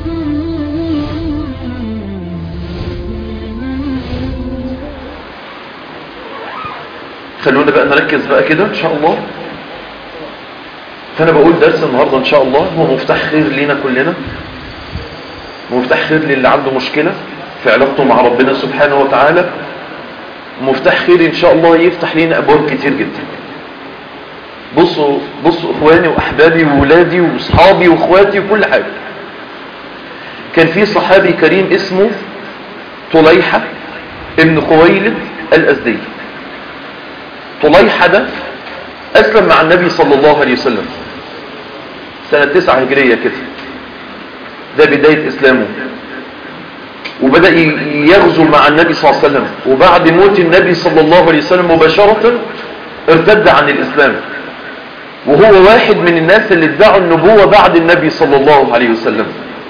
خلونا بقى نركز بقى كده ان شاء الله فانا بقول درس النهاردة ان شاء الله هو مفتاح خير لينا كلنا مفتاح خير للي عنده مشكلة في علاقته مع ربنا سبحانه وتعالى مفتاح خير ان شاء الله يفتح لينا ابواب كتير جدا بصوا بصوا اخواني واحبابي وولادي واصحابي واخواتي وكل حاجة كان في صحابي كريم اسمه طليحة ابن خويلد الازدي طليحة ده اسلم مع النبي صلى الله عليه وسلم سنة تسعة هجرية كده ده بداية اسلامه وبدأ يغزو مع النبي صلى الله عليه وسلم وبعد موت النبي صلى الله عليه وسلم مباشرة ارتد عن الإسلام وهو واحد من الناس اللي ادعوا النبوة بعد النبي صلى الله عليه وسلم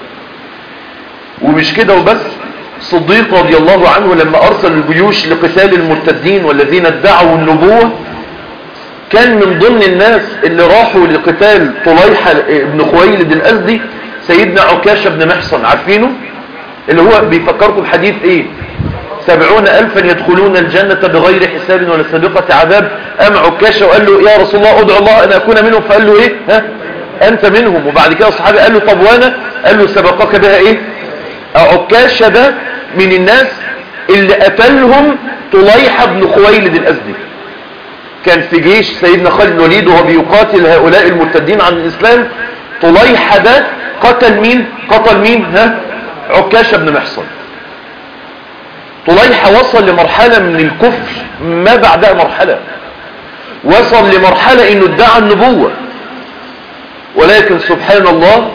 ومش كده وبس صديق رضي الله عنه لما أرسل الجيوش لقتال المرتدين والذين ادعوا النبوة كان من ضمن الناس اللي راحوا لقتال طليحة ابن خويلد الأزدي سيدنا عكاشة بن محصن عارفينه اللي هو بيفكركم بحديث ايه سبعون ألفا يدخلون الجنة بغير حساب ولا سابقة عذاب أم عكاشة وقال له يا رسول الله ادعو الله أن أكون منهم فقال له إيه ها أنت منهم وبعد كده الصحابي قال له طب وأنا قال له سبقك بها إيه عكاشة ده من الناس اللي قتلهم طليحة بن خويلد الأزدي كان في جيش سيدنا خالد الوليد وهو بيقاتل هؤلاء المرتدين عن الإسلام طليحة ده قتل مين قتل مين ها عكاشة بن محصن طليحة وصل لمرحلة من الكفر ما بعدها مرحلة وصل لمرحلة انه ادعى النبوة ولكن سبحان الله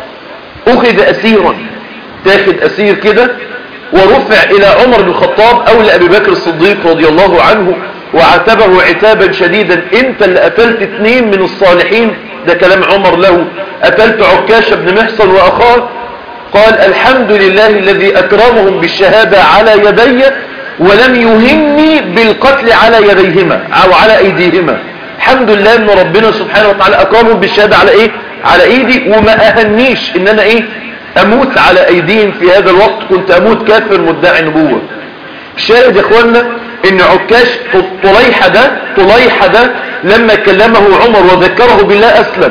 اخذ اسيرا تاخد اسير كده ورفع الى عمر بن الخطاب او لابي بكر الصديق رضي الله عنه وعاتبه عتابا شديدا انت اللي قتلت اثنين من الصالحين ده كلام عمر له قتلت عكاشة بن محصن واخاه قال الحمد لله الذي أكرمهم بالشهادة على يدي ولم يهمني بالقتل على يديهما أو على أيديهما الحمد لله أن ربنا سبحانه وتعالى أكرمهم بالشهادة على إيه على إيدي وما أهنيش إن أنا إيه أموت على أيديهم في هذا الوقت كنت أموت كافر مدعي نبوة شاهد يا إخوانا إن عكاش طليحة ده طليحة ده لما كلمه عمر وذكره بالله أسلم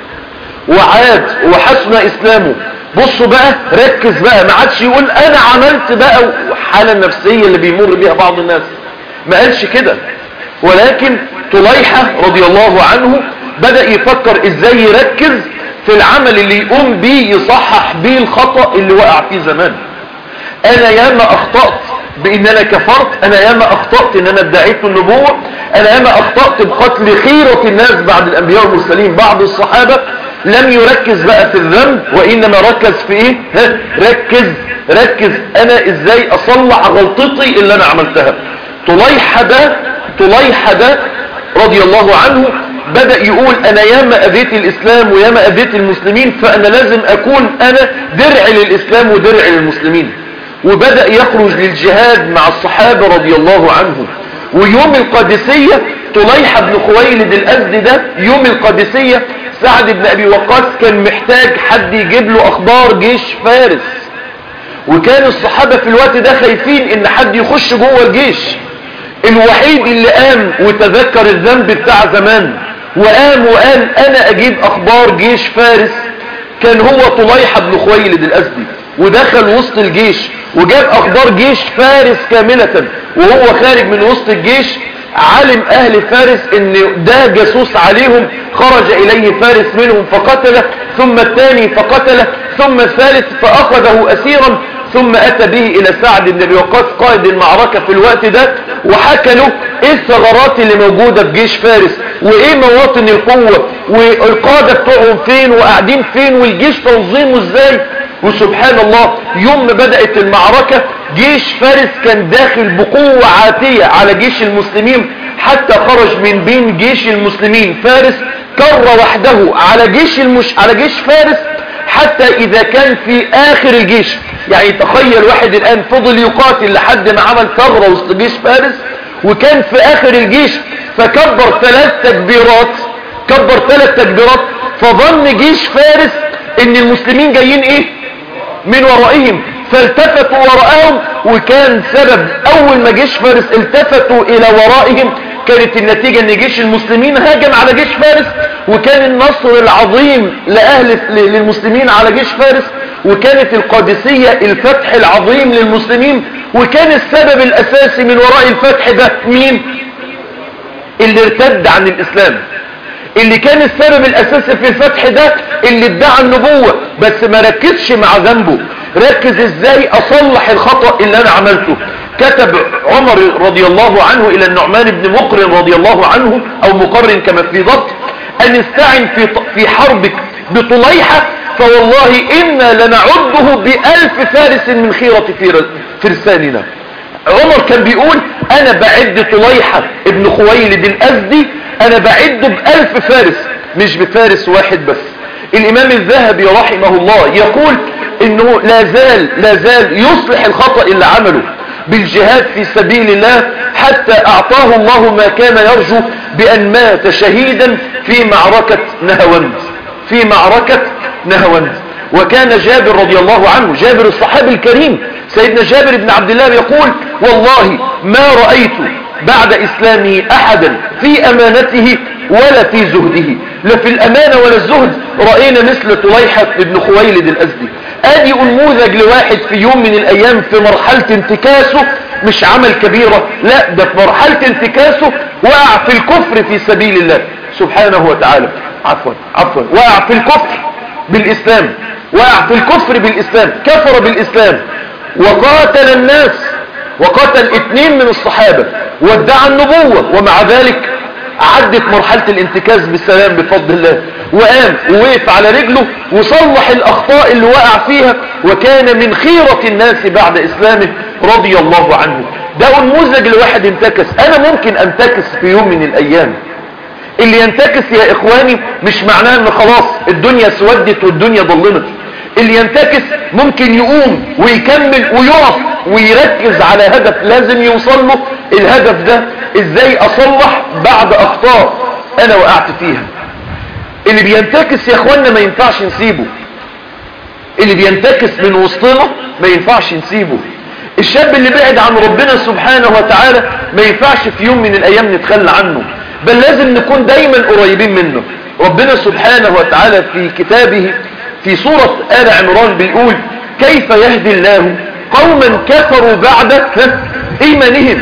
وعاد وحسن إسلامه بصوا بقى ركز بقى ما عادش يقول انا عملت بقى الحاله النفسيه اللي بيمر بيها بعض الناس ما قالش كده ولكن طليحة رضي الله عنه بدأ يفكر ازاي يركز في العمل اللي يقوم بيه يصحح بيه الخطأ اللي وقع فيه زمان انا ياما اخطأت بان انا كفرت انا ياما اخطأت ان انا ادعيت النبوة انا ياما اخطأت بقتل خيرة الناس بعد الانبياء والمرسلين بعض الصحابة لم يركز بقى في الذنب وانما ركز في ايه ها ركز ركز انا ازاي اصلح غلطتي اللي انا عملتها طليحة ده طليحة ده رضي الله عنه بدأ يقول انا ياما اذيت الاسلام وياما اذيت المسلمين فانا لازم اكون انا درع للاسلام ودرع للمسلمين وبدأ يخرج للجهاد مع الصحابة رضي الله عنهم ويوم القادسية طليحة بن خويلد الأزد ده يوم القادسية سعد بن أبي وقاص كان محتاج حد يجيب له أخبار جيش فارس وكان الصحابة في الوقت ده خايفين ان حد يخش جوه الجيش الوحيد اللي قام وتذكر الذنب بتاع زمان وقام وقال انا اجيب اخبار جيش فارس كان هو طليحة بن خويلد الازدي ودخل وسط الجيش وجاب اخبار جيش فارس كاملة وهو خارج من وسط الجيش علم اهل فارس ان ده جاسوس عليهم خرج اليه فارس منهم فقتله ثم الثاني فقتله ثم الثالث فاخذه اسيرا ثم اتى به الى سعد بن ابي وقاص قائد المعركة في الوقت ده وحكى له ايه الثغرات اللي موجودة في جيش فارس وايه مواطن القوة والقادة بتوعهم فين وقاعدين فين والجيش تنظيمه ازاي وسبحان الله يوم ما بدأت المعركة جيش فارس كان داخل بقوة عاتية على جيش المسلمين حتى خرج من بين جيش المسلمين فارس كر وحده على جيش المش... على جيش فارس حتى اذا كان في اخر الجيش يعني تخيل واحد الان فضل يقاتل لحد ما عمل ثغرة وسط جيش فارس وكان في اخر الجيش فكبر ثلاث تكبيرات كبر ثلاث تكبيرات فظن جيش فارس ان المسلمين جايين ايه من ورائهم فالتفتوا وراءهم وكان سبب اول ما جيش فارس التفتوا الى ورائهم كانت النتيجة ان جيش المسلمين هاجم على جيش فارس وكان النصر العظيم لأهل للمسلمين على جيش فارس وكانت القادسية الفتح العظيم للمسلمين وكان السبب الاساسي من وراء الفتح ده مين اللي ارتد عن الاسلام اللي كان السبب الاساسي في الفتح ده اللي ادعى النبوة بس ما ركزش مع ذنبه ركز ازاي اصلح الخطأ اللي انا عملته كتب عمر رضي الله عنه الى النعمان بن مقرن رضي الله عنه او مقرن كما في ضبط ان استعن في, في حربك بطليحة فوالله إنا لنعده بألف فارس من خيرة فرساننا عمر كان بيقول أنا بعد طليحة ابن خويلد الأزدي أنا بعده بألف فارس مش بفارس واحد بس الإمام الذهبي رحمه الله يقول إنه لا زال لا زال يصلح الخطأ اللي عمله بالجهاد في سبيل الله حتى أعطاه الله ما كان يرجو بأن مات شهيدا في معركة نهوند في معركة نهوند وكان جابر رضي الله عنه جابر الصحابي الكريم سيدنا جابر بن عبد الله يقول والله ما رأيت بعد إسلامه أحدا في أمانته ولا في زهده لا في الأمانة ولا الزهد رأينا مثل طليحة بن خويلد الأزدي ادي انموذج لواحد في يوم من الايام في مرحلة انتكاسه مش عمل كبيرة لا ده في مرحلة انتكاسه وقع في الكفر في سبيل الله سبحانه وتعالى عفوا عفوا وقع في الكفر بالاسلام وقع في الكفر بالاسلام كفر بالاسلام وقاتل الناس وقتل اثنين من الصحابة وادعى النبوة ومع ذلك عدت مرحلة الانتكاس بالسلام بفضل الله وقام ووقف على رجله وصلح الاخطاء اللي وقع فيها وكان من خيرة الناس بعد اسلامه رضي الله عنه ده نموذج لواحد انتكس انا ممكن انتكس في يوم من الايام اللي ينتكس يا اخواني مش معناه ان خلاص الدنيا سودت والدنيا ضلمت اللي ينتكس ممكن يقوم ويكمل ويقف ويركز على هدف لازم يوصل له الهدف ده ازاي اصلح بعد اخطاء انا وقعت فيها اللي بينتكس يا اخوانا ما ينفعش نسيبه اللي بينتكس من وسطنا ما ينفعش نسيبه الشاب اللي بعد عن ربنا سبحانه وتعالى ما ينفعش في يوم من الايام نتخلى عنه بل لازم نكون دايما قريبين منه ربنا سبحانه وتعالى في كتابه في سورة آل عمران بيقول كيف يهدي الله قوما كفروا بعد ايمانهم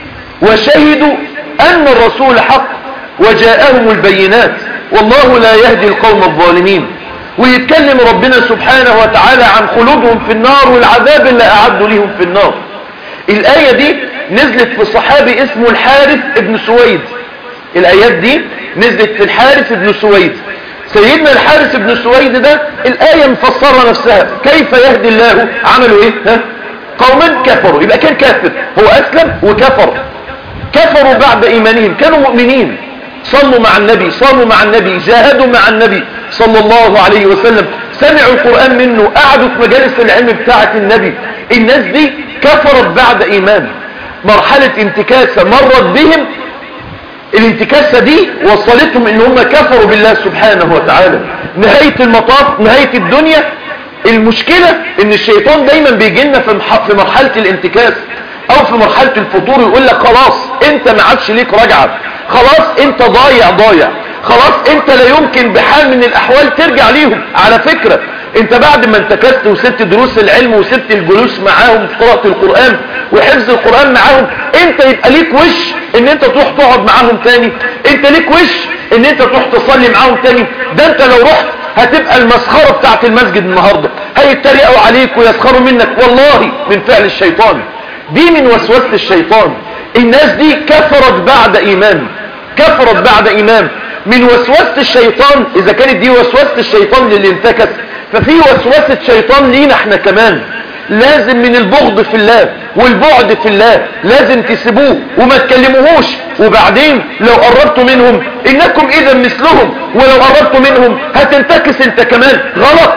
وشهدوا ان الرسول حق وجاءهم البينات والله لا يهدي القوم الظالمين ويتكلم ربنا سبحانه وتعالى عن خلودهم في النار والعذاب اللي أعدوا لهم في النار الآية دي نزلت في صحابي اسمه الحارث ابن سويد الآيات دي نزلت في الحارث ابن سويد سيدنا الحارث ابن سويد ده الآية مفسرة نفسها كيف يهدي الله عملوا ايه ها؟ قوما كفروا يبقى كان كافر هو أسلم وكفر كفروا بعد إيمانهم كانوا مؤمنين صلوا مع النبي صاموا مع النبي جاهدوا مع النبي صلى الله عليه وسلم سمعوا القرآن منه قعدوا في مجالس العلم بتاعة النبي الناس دي كفرت بعد إيمان مرحلة انتكاسة مرت بهم الانتكاسة دي وصلتهم ان هم كفروا بالله سبحانه وتعالى نهاية المطاف نهاية الدنيا المشكلة ان الشيطان دايما بيجي لنا في مرحلة الانتكاس او في مرحلة الفطور يقول لك خلاص انت ما عادش ليك رجعة خلاص انت ضايع ضايع خلاص انت لا يمكن بحال من الاحوال ترجع ليهم على فكرة انت بعد ما انتكست وسبت دروس العلم وسبت الجلوس معاهم في قراءة القرآن وحفظ القرآن معاهم انت يبقى ليك وش ان انت تروح تقعد معاهم تاني انت ليك وش ان انت تروح تصلي معاهم تاني ده انت لو رحت هتبقى المسخرة بتاعت المسجد النهاردة هيتريقوا عليك ويسخروا منك والله من فعل الشيطان دي من وسوسة الشيطان الناس دي كفرت بعد ايمان كفرت بعد ايمان من وسوسة الشيطان اذا كانت دي وسوسة الشيطان للي انتكس ففي وسوسة شيطان لينا احنا كمان لازم من البغض في الله والبعد في الله لازم تسيبوه وما تكلموهوش وبعدين لو قربتوا منهم انكم اذا مثلهم ولو قربتوا منهم هتنتكس انت كمان غلط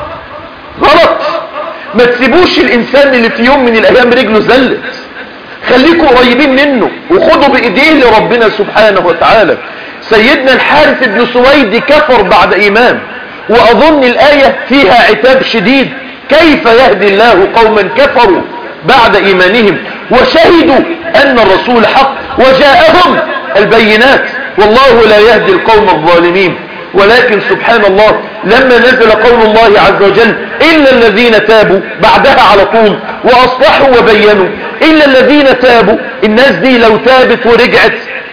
غلط ما تسيبوش الانسان اللي في يوم من الايام رجله زلت خليكوا قريبين منه وخدوا بايديه لربنا سبحانه وتعالى سيدنا الحارث بن سويد كفر بعد ايمان واظن الاية فيها عتاب شديد كيف يهدي الله قوما كفروا بعد إيمانهم وشهدوا أن الرسول حق وجاءهم البينات والله لا يهدي القوم الظالمين ولكن سبحان الله لما نزل قول الله عز وجل إلا الذين تابوا بعدها على طول وأصلحوا وبينوا إلا الذين تابوا الناس دي لو تابت ورجعت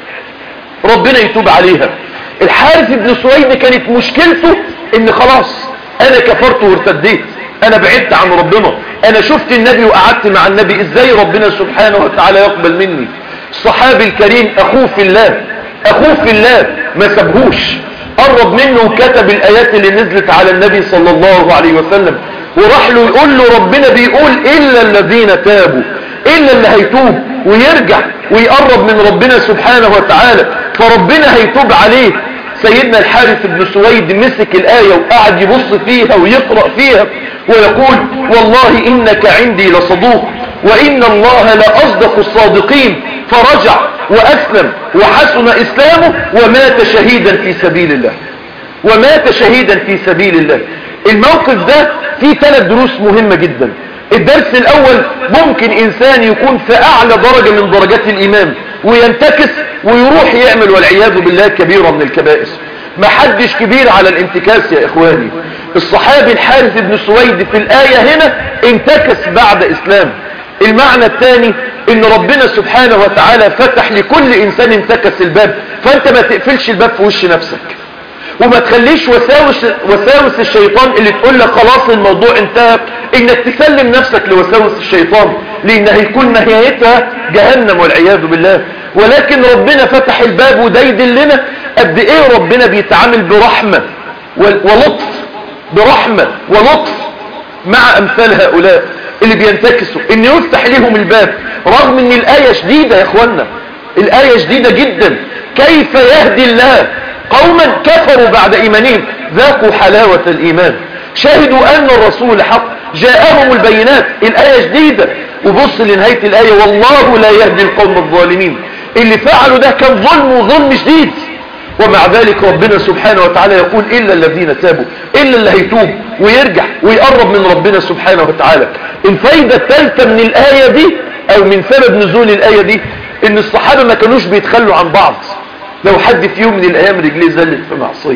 ربنا يتوب عليها الحارث بن سويد كانت مشكلته ان خلاص انا كفرت وارتديت انا بعدت عن ربنا انا شفت النبي وقعدت مع النبي ازاي ربنا سبحانه وتعالى يقبل مني الصحابي الكريم اخوه في الله اخوه في الله ما سابهوش قرب منه وكتب الايات اللي نزلت على النبي صلى الله عليه وسلم وراح له يقول له ربنا بيقول الا الذين تابوا الا اللي هيتوب ويرجع ويقرب من ربنا سبحانه وتعالى فربنا هيتوب عليه سيدنا الحارث بن سويد مسك الآية وقعد يبص فيها ويقرأ فيها ويقول والله إنك عندي لصدوق وإن الله لأصدق الصادقين فرجع وأسلم وحسن إسلامه ومات شهيدا في سبيل الله ومات شهيدا في سبيل الله الموقف ده فيه ثلاث دروس مهمة جدا الدرس الأول ممكن إنسان يكون في أعلى درجة من درجات الإيمان وينتكس ويروح يعمل والعياذ بالله كبيرة من الكبائر ما حدش كبير على الانتكاس يا إخواني الصحابي الحارث بن سويد في الآية هنا انتكس بعد إسلام المعنى الثاني ان ربنا سبحانه وتعالى فتح لكل انسان انتكس الباب فانت ما تقفلش الباب في وش نفسك وما تخليش وساوس, وساوس الشيطان اللي تقول لك خلاص الموضوع انتهى انك تسلم نفسك لوساوس الشيطان لان هيكون نهايتها جهنم والعياذ بالله ولكن ربنا فتح الباب وده يدلنا قد ايه ربنا بيتعامل برحمة ولطف برحمة ولطف مع امثال هؤلاء اللي بينتكسوا ان يفتح لهم الباب رغم ان الاية شديدة يا اخوانا الاية شديدة جدا كيف يهدي الله قوما كفروا بعد ايمانهم ذاقوا حلاوة الايمان شهدوا ان الرسول حق جاءهم البينات الاية جديدة وبص لنهاية الاية والله لا يهدي القوم الظالمين اللي فعلوا ده كان ظلم وظلم شديد ومع ذلك ربنا سبحانه وتعالى يقول إلا الذين تابوا إلا اللي هيتوب ويرجع ويقرب من ربنا سبحانه وتعالى الفايدة الثالثة من الآية دي أو من سبب نزول الآية دي إن الصحابة ما كانوش بيتخلوا عن بعض لو حد في يوم من الأيام رجليه زلت في معصية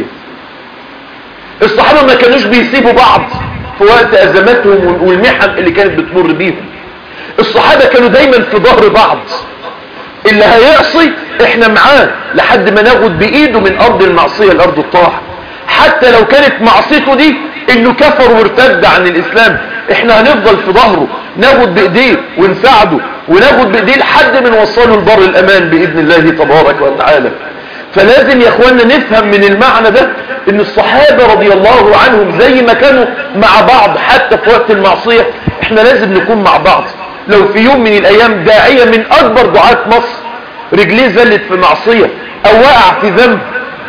الصحابة ما كانوش بيسيبوا بعض في وقت أزماتهم والمحن اللي كانت بتمر بيهم الصحابة كانوا دايما في ظهر بعض اللي هيعصي احنا معاه لحد ما ناخد بايده من ارض المعصية لارض الطاعة حتى لو كانت معصيته دي انه كفر وارتد عن الاسلام احنا هنفضل في ظهره ناخد بايديه ونساعده وناخد بايديه لحد ما نوصله لبر الامان باذن الله تبارك وتعالى فلازم يا اخوانا نفهم من المعنى ده ان الصحابة رضي الله عنهم زي ما كانوا مع بعض حتى في وقت المعصية احنا لازم نكون مع بعض لو في يوم من الايام داعية من اكبر دعاة مصر رجليه زلت في معصية او وقع في ذنب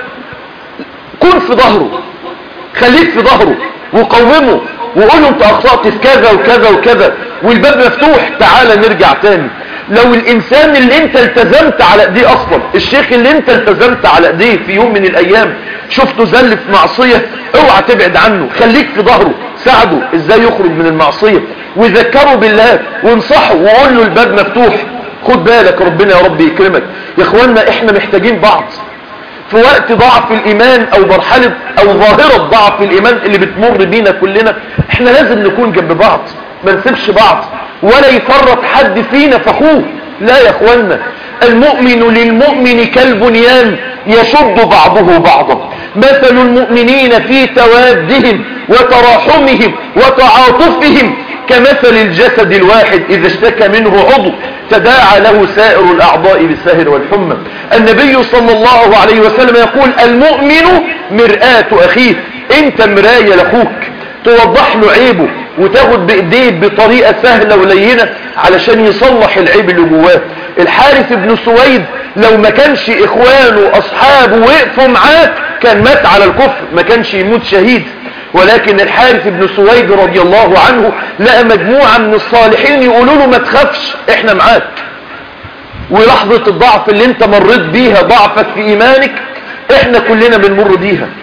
كن في ظهره خليك في ظهره وقومه وقول له انت اخطأت في كذا وكذا وكذا والباب مفتوح تعالى نرجع تاني لو الانسان اللي انت التزمت على ايديه اصلا الشيخ اللي انت التزمت على ايديه في يوم من الايام شفته زل في معصية اوعى تبعد عنه خليك في ظهره ساعده ازاي يخرج من المعصية وذكره بالله وانصحه وقول له الباب مفتوح خد بالك ربنا يا رب يكرمك يا اخوانا احنا محتاجين بعض في وقت ضعف الايمان او مرحلة او ظاهرة ضعف الايمان اللي بتمر بينا كلنا احنا لازم نكون جنب بعض ما نسيبش بعض ولا يفرط حد فينا في اخوه لا يا اخوانا المؤمن للمؤمن كالبنيان يشد بعضه بعضا مثل المؤمنين في توادهم وتراحمهم وتعاطفهم كمثل الجسد الواحد إذا اشتكى منه عضو تداعى له سائر الأعضاء بالسهر والحمى النبي صلى الله عليه وسلم يقول المؤمن مرآة أخيه انت مراية لأخوك توضح له عيبه وتاخد بإيديه بطريقة سهلة ولينة علشان يصلح العيب اللي جواه الحارث بن سويد لو ما كانش إخوانه وأصحابه وقفوا معاه كان مات على الكفر ما كانش يموت شهيد ولكن الحارث بن سويد رضي الله عنه لقى مجموعة من الصالحين يقولوا له ما تخافش احنا معاك ولحظة الضعف اللي انت مريت بيها ضعفك في ايمانك احنا كلنا بنمر بيها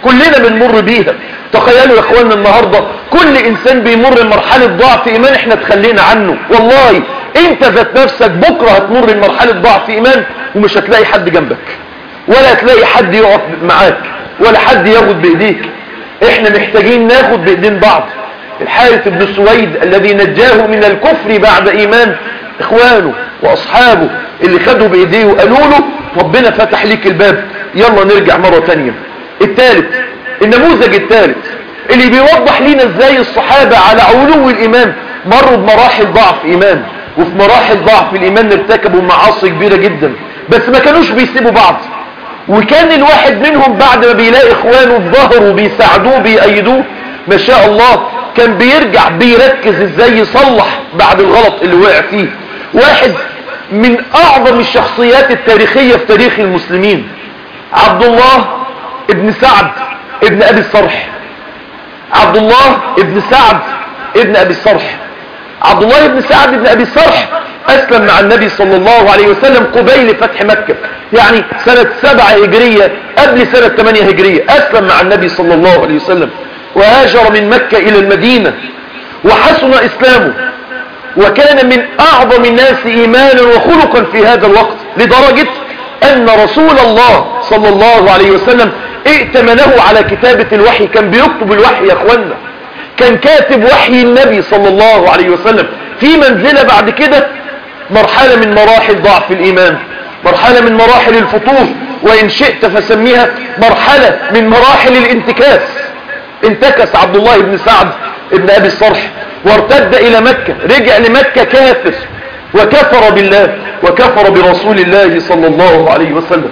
كلنا بنمر بيها تخيلوا يا اخوانا النهاردة كل انسان بيمر بمرحلة ضعف ايمان احنا تخلينا عنه والله انت ذات نفسك بكرة هتمر بمرحلة ضعف ايمان ومش هتلاقي حد جنبك ولا هتلاقي حد يقف معاك ولا حد ياخد بايديك احنا محتاجين ناخد بايدين بعض الحارث بن سويد الذي نجاه من الكفر بعد ايمان اخوانه واصحابه اللي خدوا بايديه وقالوا له ربنا فتح ليك الباب يلا نرجع مرة تانية الثالث النموذج الثالث اللي بيوضح لنا ازاي الصحابة على علو الايمان مروا بمراحل ضعف ايمان وفي مراحل ضعف الايمان ارتكبوا معاصي كبيرة جدا بس ما كانوش بيسيبوا بعض وكان الواحد منهم بعد ما بيلاقي اخوانه في ظهره بيساعدوه بيأيدوه ما شاء الله كان بيرجع بيركز ازاي يصلح بعد الغلط اللي وقع فيه واحد من اعظم الشخصيات التاريخية في تاريخ المسلمين عبد الله ابن سعد ابن ابي الصرح عبد الله ابن سعد ابن ابي الصرح عبد الله ابن سعد ابن ابي الصرح اسلم مع النبي صلى الله عليه وسلم قبيل فتح مكة يعني سنة سبعة هجرية قبل سنة ثمانية هجرية اسلم مع النبي صلى الله عليه وسلم وهاجر من مكة الى المدينة وحسن اسلامه وكان من اعظم الناس ايمانا وخلقا في هذا الوقت لدرجة ان رسول الله صلى الله عليه وسلم ائتمنه على كتابة الوحي كان بيكتب الوحي يا اخوانا كان كاتب وحي النبي صلى الله عليه وسلم في منزلة بعد كده مرحلة من مراحل ضعف الإيمان مرحلة من مراحل الفتور وإن شئت فسميها مرحلة من مراحل الانتكاس انتكس عبد الله بن سعد ابن أبي الصرح وارتد إلى مكة رجع لمكة كافر وكفر بالله وكفر برسول الله صلى الله عليه وسلم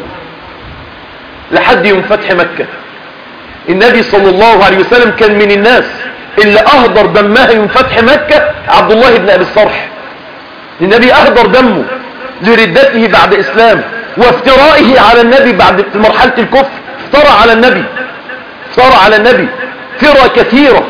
لحد يوم فتح مكة النبي صلى الله عليه وسلم كان من الناس اللي أهدر دمها يوم فتح مكة عبد الله بن أبي الصرح النبي أهدر دمه لردته بعد إسلام وافترائه على النبي بعد مرحلة الكفر افترى على النبي افترى على النبي فرى كثيرة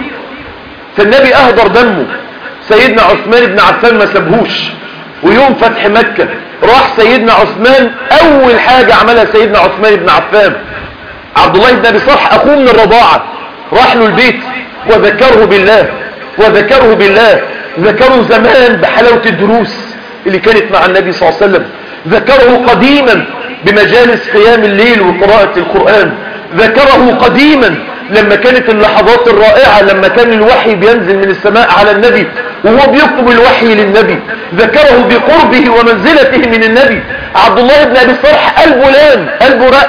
فالنبي أهدر دمه سيدنا عثمان بن عفان ما سابهوش ويوم فتح مكة راح سيدنا عثمان أول حاجة عملها سيدنا عثمان بن عفان عبد الله بن أبي صرح أخوه من الرضاعة راح له البيت وذكره بالله وذكره بالله ذكره زمان بحلاوة الدروس اللي كانت مع النبي صلى الله عليه وسلم ذكره قديما بمجالس قيام الليل وقراءة القرآن ذكره قديما لما كانت اللحظات الرائعة لما كان الوحي بينزل من السماء على النبي وهو بيكتب الوحي للنبي ذكره بقربه ومنزلته من النبي عبد الله بن أبي صرح قلبه لان قلبه رق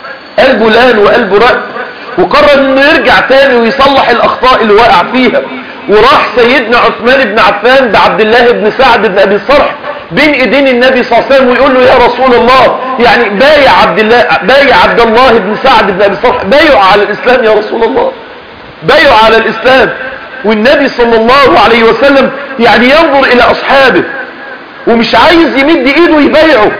قلبه لان وقلبه رق وقرر انه يرجع تاني ويصلح الاخطاء اللي وقع فيها وراح سيدنا عثمان بن عفان بعبد الله بن سعد بن ابي صرح بين ايدين النبي صلى الله عليه وسلم ويقول له يا رسول الله يعني بايع عبد الله بايع عبد الله بن سعد بن ابي صرح بايع على الاسلام يا رسول الله بايع على الاسلام والنبي صلى الله عليه وسلم يعني ينظر الى اصحابه ومش عايز يمد ايده يبايعه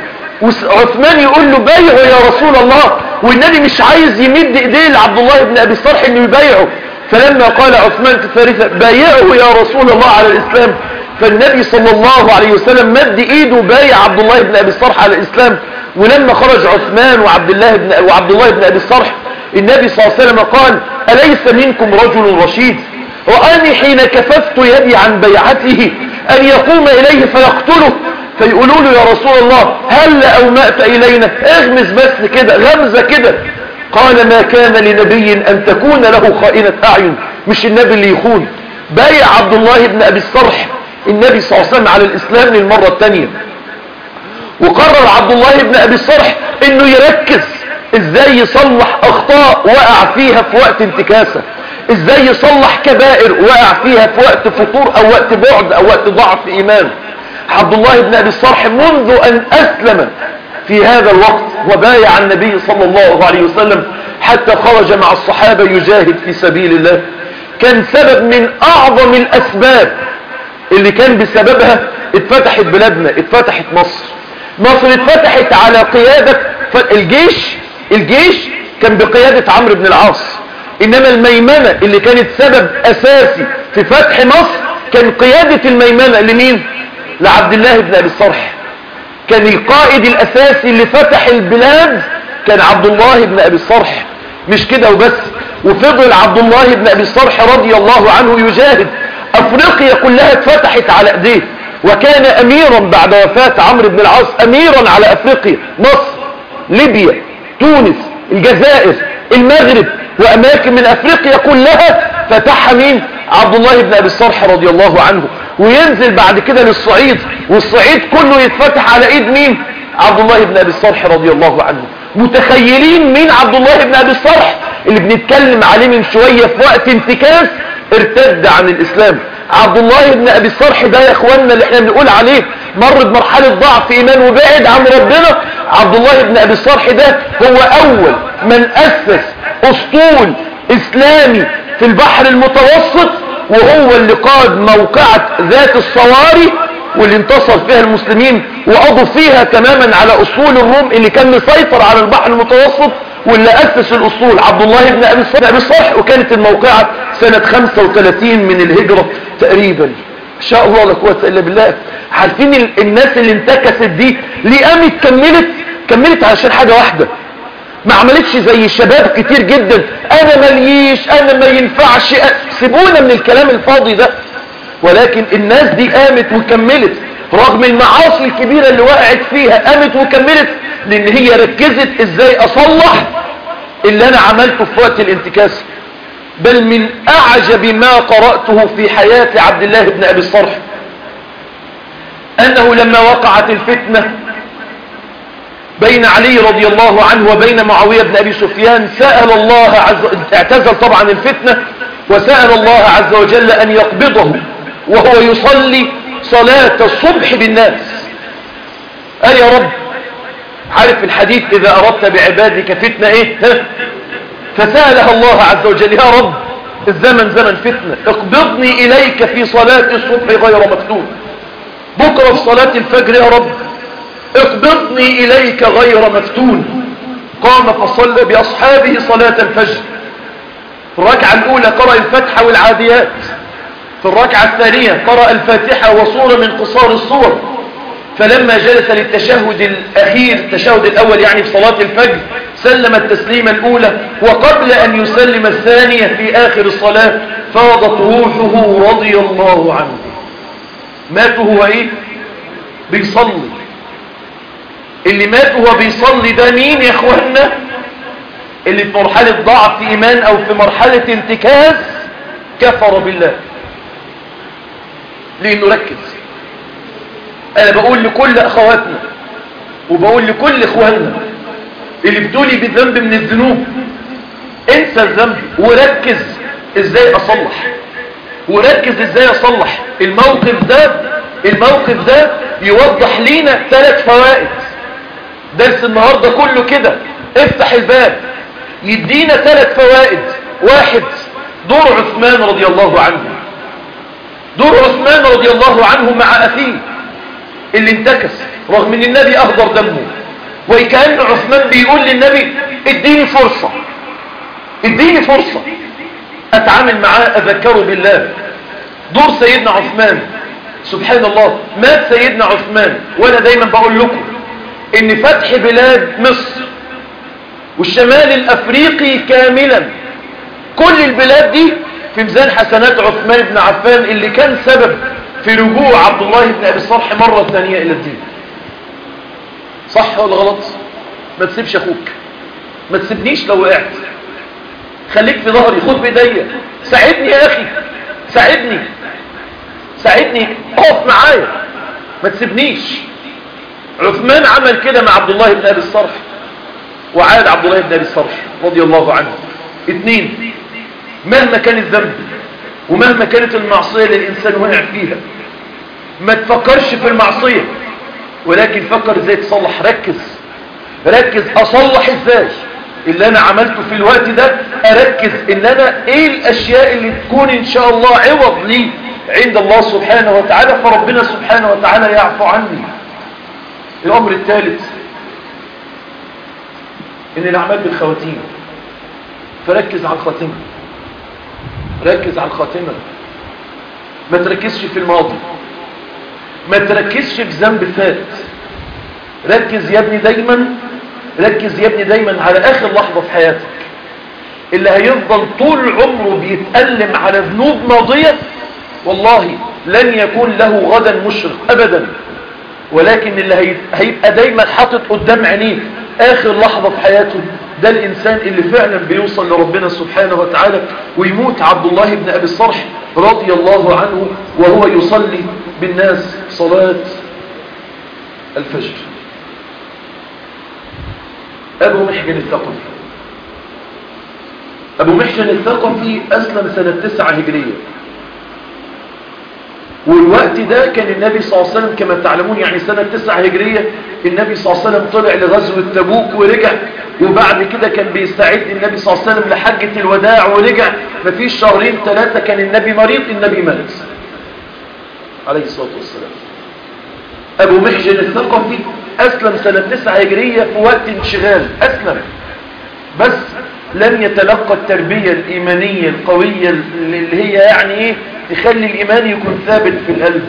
وعثمان يقول له بايعه يا رسول الله والنبي مش عايز يمد ايديه لعبد الله بن ابي صرح انه يبايعه فلما قال عثمان في الثالثة بايعه يا رسول الله على الاسلام فالنبي صلى الله عليه وسلم مد ايده بايع عبد الله بن ابي الصرح على الاسلام ولما خرج عثمان وعبد الله بن وعبد الله بن ابي الصرح النبي صلى الله عليه وسلم قال اليس منكم رجل رشيد رآني حين كففت يدي عن بيعته ان يقوم اليه فيقتله فيقولوا له يا رسول الله هل أومأت إلينا اغمز بس كده غمزة كده قال ما كان لنبي أن تكون له خائنة أعين مش النبي اللي يخون بايع عبد الله بن أبي الصرح النبي صلى الله عليه وسلم على الإسلام للمرة الثانية وقرر عبد الله بن أبي الصرح انه يركز ازاي يصلح اخطاء وقع فيها في وقت انتكاسة ازاي يصلح كبائر وقع فيها في وقت فطور او وقت بعد او وقت ضعف ايمان عبد الله بن أبي الصرح منذ أن أسلم في هذا الوقت وبايع النبي صلى الله عليه وسلم حتى خرج مع الصحابة يجاهد في سبيل الله كان سبب من أعظم الأسباب اللي كان بسببها اتفتحت بلادنا اتفتحت مصر مصر اتفتحت على قيادة الجيش الجيش كان بقيادة عمرو بن العاص إنما الميمنة اللي كانت سبب أساسي في فتح مصر كان قيادة الميمنة لمين؟ لعبد الله بن أبي الصرح كان القائد الأساسي اللي فتح البلاد كان عبد الله بن أبي الصرح مش كده وبس وفضل عبد الله بن ابي الصرح رضي الله عنه يجاهد افريقيا كلها اتفتحت على ايديه وكان اميرا بعد وفاة عمرو بن العاص اميرا على افريقيا مصر ليبيا تونس الجزائر المغرب واماكن من افريقيا كلها فتحها مين عبد الله بن ابي الصرح رضي الله عنه وينزل بعد كده للصعيد والصعيد كله يتفتح على ايد مين عبد الله بن ابي الصرح رضي الله عنه متخيلين مين عبد الله بن ابي الصرح اللي بنتكلم عليه من شوية في وقت انتكاس ارتد عن الاسلام عبد الله بن ابي الصرح ده يا اخواننا اللي احنا بنقول عليه مر بمرحلة ضعف ايمان وبعد عن ربنا عبد الله بن ابي الصرح ده هو اول من اسس اسطول اسلامي في البحر المتوسط وهو اللي قاد موقعة ذات الصواري واللي انتصر فيها المسلمين وقضوا فيها تماما على اصول الروم اللي كان مسيطر على البحر المتوسط واللي اسس الاسطول عبد الله بن ابي الصالح وكانت الموقعة سنة 35 من الهجرة تقريبا ان شاء الله لا قوه الا بالله عارفين الناس اللي انتكست دي ليه قامت كملت كملت علشان حاجة واحدة ما عملتش زي الشباب كتير جدا انا مليش انا ما ينفعش سيبونا من الكلام الفاضي ده ولكن الناس دي قامت وكملت رغم المعاصي الكبيرة اللي وقعت فيها قامت وكملت لان هي ركزت ازاي اصلح اللي انا عملته في وقت الانتكاس بل من اعجب ما قرأته في حياة عبد الله بن ابي الصرح انه لما وقعت الفتنة بين علي رضي الله عنه وبين معاوية بن ابي سفيان سأل الله عز اعتزل طبعا الفتنة وسأل الله عز وجل ان يقبضه وهو يصلي صلاة الصبح بالناس أي يا رب عارف الحديث إذا أردت بعبادك فتنة إيه ها؟ فسألها الله عز وجل يا رب الزمن زمن فتنة اقبضني إليك في صلاة الصبح غير مفتون بكرة في صلاة الفجر يا رب اقبضني إليك غير مفتون قام فصلى بأصحابه صلاة الفجر الركعة الأولى قرأ الفتحة والعاديات في الركعة الثانية قرأ الفاتحة وصورة من قصار الصور فلما جلس للتشهد الأخير التشهد الأول يعني في صلاة الفجر سلم التسليمة الأولى وقبل أن يسلم الثانية في آخر الصلاة فاضت روحه رضي الله عنه مات هو إيه بيصلي اللي مات هو بيصلي ده مين يا اخوانا اللي في مرحلة ضعف إيمان أو في مرحلة انتكاس كفر بالله لانه ركز انا بقول لكل اخواتنا وبقول لكل اخواننا اللي بتولي بذنب من الذنوب انسى الذنب وركز ازاي اصلح وركز ازاي اصلح الموقف ده الموقف ده يوضح لينا ثلاث فوائد درس النهاردة كله كده افتح الباب يدينا ثلاث فوائد واحد دور عثمان رضي الله عنه دور عثمان رضي الله عنه مع أخيه اللي انتكس رغم ان النبي أهدر دمه وكأن عثمان بيقول للنبي اديني فرصة اديني فرصة اتعامل معاه اذكره بالله دور سيدنا عثمان سبحان الله مات سيدنا عثمان وانا دايما بقول لكم ان فتح بلاد مصر والشمال الافريقي كاملا كل البلاد دي في ميزان حسنات عثمان بن عفان اللي كان سبب في رجوع عبد الله بن ابي الصالح مرة ثانية الى الدين صح ولا غلط ما تسيبش اخوك ما تسيبنيش لو وقعت خليك في ظهري خد بايديا ساعدني يا اخي ساعدني ساعدني اقف معايا ما تسيبنيش عثمان عمل كده مع عبد الله بن ابي الصرح وعاد عبد الله بن ابي الصرح رضي الله عنه اثنين مهما كان الذنب ومهما كانت المعصية اللي الإنسان وقع فيها ما تفكرش في المعصية ولكن فكر ازاي تصلح ركز ركز أصلح ازاي اللي أنا عملته في الوقت ده أركز إن أنا إيه الأشياء اللي تكون إن شاء الله عوض لي عند الله سبحانه وتعالى فربنا سبحانه وتعالى يعفو عني الأمر الثالث إن الأعمال بالخواتيم فركز على الخاتمة ركز على الخاتمة ما تركزش في الماضي ما تركزش في ذنب فات ركز يا ابني دايما ركز يا ابني دايما على اخر لحظة في حياتك اللي هيفضل طول عمره بيتألم على ذنوب ماضية والله لن يكون له غدا مشرق أبدا ولكن اللي هيبقى دايما حاطط قدام عينيه آخر لحظة في حياته ده الإنسان اللي فعلا بيوصل لربنا سبحانه وتعالى ويموت عبد الله بن أبي الصرح رضي الله عنه وهو يصلي بالناس صلاة الفجر أبو محجن الثقفي أبو محجن الثقفي أسلم سنة تسعة هجرية والوقت ده كان النبي صلى الله عليه وسلم كما تعلمون يعني سنة تسعة هجرية النبي صلى الله عليه وسلم طلع لغزوة تبوك ورجع وبعد كده كان بيستعد النبي صلى الله عليه وسلم لحجة الوداع ورجع مفيش شهرين ثلاثة كان النبي مريض النبي مات عليه الصلاة والسلام أبو محجن الثقفي أسلم سنة تسعة هجرية في وقت انشغال أسلم بس لم يتلقى التربية الإيمانية القوية اللي هي يعني إيه تخلي الإيمان يكون ثابت في القلب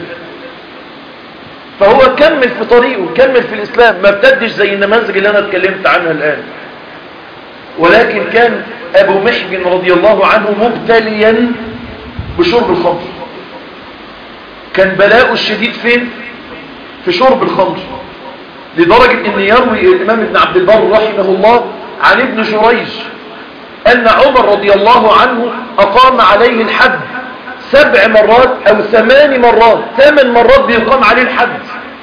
فهو كمل في طريقه كمل في الإسلام ما ابتدش زي النماذج اللي أنا اتكلمت عنها الآن ولكن كان أبو محجن رضي الله عنه مبتليا بشرب الخمر كان بلاؤه الشديد فين في شرب الخمر لدرجة ان يروي الامام ابن عبد البر رحمه الله عن ابن جريج ان عمر رضي الله عنه اقام عليه الحد سبع مرات او ثمان مرات ثمان مرات بيقام عليه الحد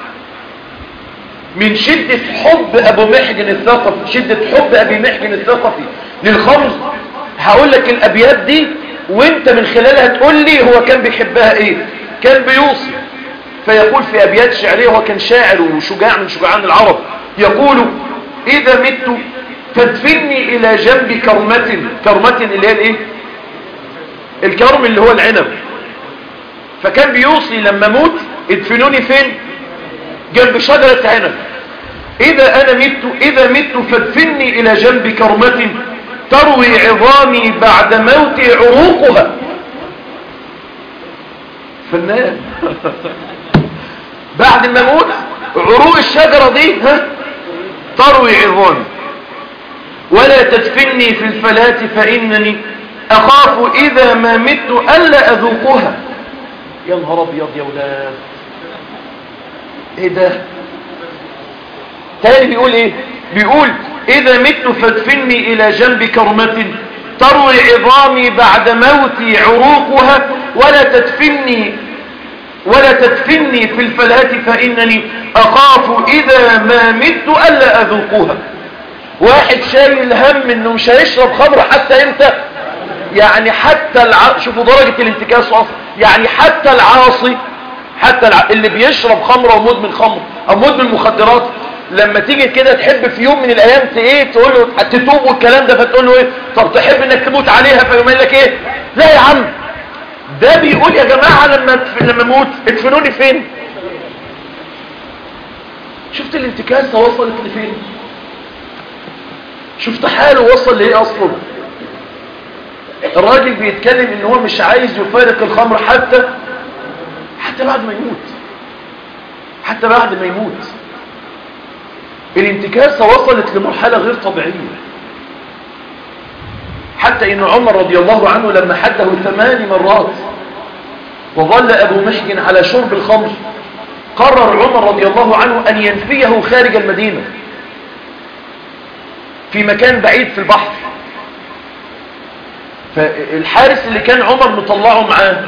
من شدة حب ابو محجن الثقفي شدة حب ابي محجن الثقفي للخمر هقول لك الابيات دي وانت من خلالها تقول لي هو كان بيحبها ايه كان بيوصي فيقول في أبيات شعرية هو كان شاعر وشجاع من شجعان العرب يقول إذا مت فادفني إلى جنب كرمة كرمة اللي هي الإيه الكرم اللي هو العنب فكان بيوصي لما موت ادفنوني فين جنب شجرة عنب إذا أنا مت إذا مت فادفني إلى جنب كرمة تروي عظامي بعد موتي عروقها فنان بعد ما اموت عروق الشجرة دي ها تروي عظامي ولا تدفني في الفلاة فإنني أخاف إذا ما مت ألا أذوقها يا نهار أبيض يا ولاد إيه ده تاني بيقول إيه بيقول إذا مت فادفني إلى جنب كرمة تروي عظامي بعد موتي عروقها ولا تدفني ولا تدفني في الفلاة فإنني أخاف إذا ما مت ألا أذوقها واحد شايل هم انه مش هيشرب خمر حتى امتى يعني حتى الع... شوفوا درجة الانتكاس اصلا يعني حتى العاصي حتى الع... اللي بيشرب خمر او مدمن خمر او مدمن مخدرات لما تيجي كده تحب في يوم من الايام ايه تقول له تتوب والكلام ده فتقول له ايه طب تحب انك تموت عليها فيقول لك ايه لا يا عم ده بيقول يا جماعة لما تف... لما اموت ادفنوني فين شفت الانتكاسة وصلت لفين شفت حاله وصل لايه اصلا الراجل بيتكلم ان هو مش عايز يفارق الخمر حتى حتى بعد ما يموت حتى بعد ما يموت الانتكاسة وصلت لمرحلة غير طبيعية حتى ان عمر رضي الله عنه لما حده ثمان مرات وظل ابو مشجن على شرب الخمر قرر عمر رضي الله عنه ان ينفيه خارج المدينة في مكان بعيد في البحر فالحارس اللي كان عمر مطلعه معاه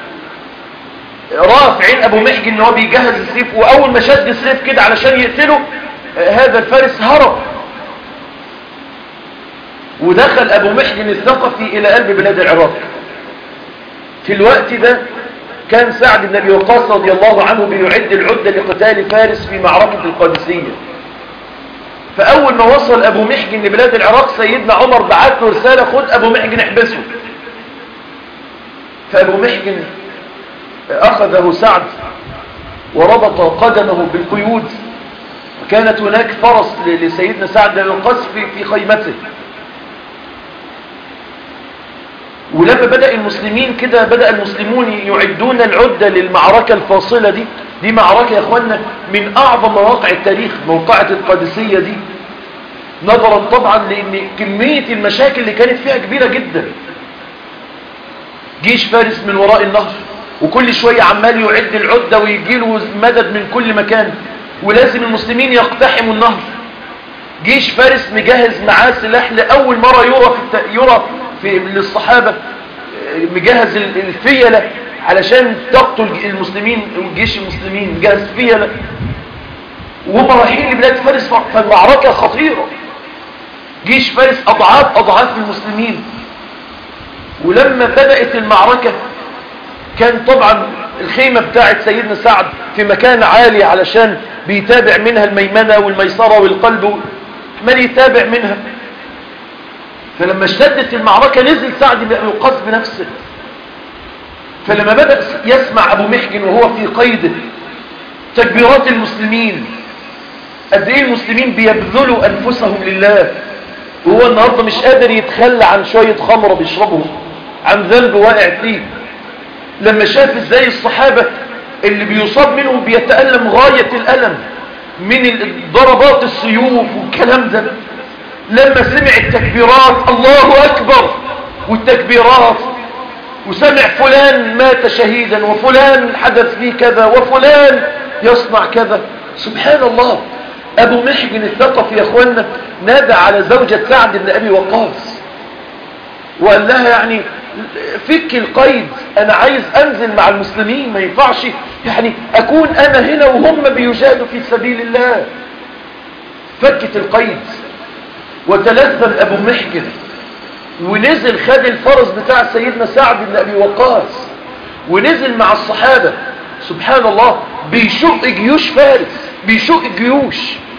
راه في عين ابو محجن ان هو بيجهز السيف واول ما شد السيف كده علشان يقتله هذا الفارس هرب ودخل ابو محجن الثقفي الى قلب بلاد العراق في الوقت ده كان سعد بن ابي وقاص رضي الله عنه بيعد العدة لقتال فارس في معركة القادسية فأول ما وصل أبو محجن لبلاد العراق سيدنا عمر بعت له رسالة خد أبو محجن احبسه فأبو محجن أخذه سعد وربط قدمه بالقيود وكانت هناك فرس لسيدنا سعد بن القص في, في خيمته ولما بدأ المسلمين كده بدأ المسلمون يعدون العدة للمعركة الفاصلة دي دي معركة يا اخوانا من اعظم مواقع التاريخ موقعة القادسية دي نظرا طبعا لان كمية المشاكل اللي كانت فيها كبيرة جدا جيش فارس من وراء النهر وكل شوية عمال يعد العدة ويجيله مدد من كل مكان ولازم المسلمين يقتحموا النهر جيش فارس مجهز معاه سلاح لأول مرة يرى في, الت... يرى في للصحابة مجهز الفيلة علشان تقتل المسلمين وجيش المسلمين مجهز فيلة وهم رايحين لبلاد فارس فالمعركة خطيرة جيش فارس أضعاف أضعاف المسلمين ولما بدأت المعركة كان طبعا الخيمة بتاعت سيدنا سعد في مكان عالي علشان بيتابع منها الميمنة والميسرة والقلب من يتابع منها فلما اشتدت المعركة نزل سعد بن أبي وقاص بنفسه فلما بدأ يسمع أبو محجن وهو في قيده تكبيرات المسلمين قد ايه المسلمين بيبذلوا أنفسهم لله وهو النهاردة مش قادر يتخلى عن شوية خمرة بيشربه عن ذنب واقع فيه لما شاف ازاي الصحابة اللي بيصاب منهم بيتألم غاية الألم من ضربات السيوف والكلام ده لما سمع التكبيرات الله أكبر والتكبيرات وسمع فلان مات شهيدا وفلان حدث فيه كذا وفلان يصنع كذا سبحان الله أبو محجن الثقفي يا أخوانا نادى على زوجة سعد بن أبي وقاص وقال لها يعني فك القيد أنا عايز أنزل مع المسلمين ما ينفعش يعني أكون أنا هنا وهم بيجادوا في سبيل الله فكت القيد وتلثم أبو محجن ونزل خد الفرس بتاع سيدنا سعد بن أبي وقاص ونزل مع الصحابة سبحان الله بيشق جيوش فارس بيشق جيوش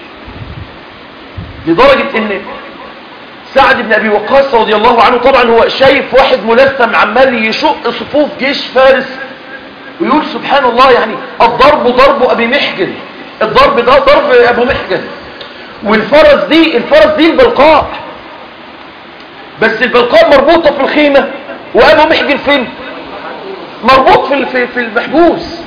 لدرجة ان سعد بن أبي وقاص رضي الله عنه طبعا هو شايف واحد ملثم عمال يشق صفوف جيش فارس ويقول سبحان الله يعني الضرب ضرب أبي محجن الضرب ده ضرب أبو محجن والفرس دي الفرس دي البلقاء بس البلقاء مربوطة في الخيمة وأبو محجن فين مربوط في في المحبوس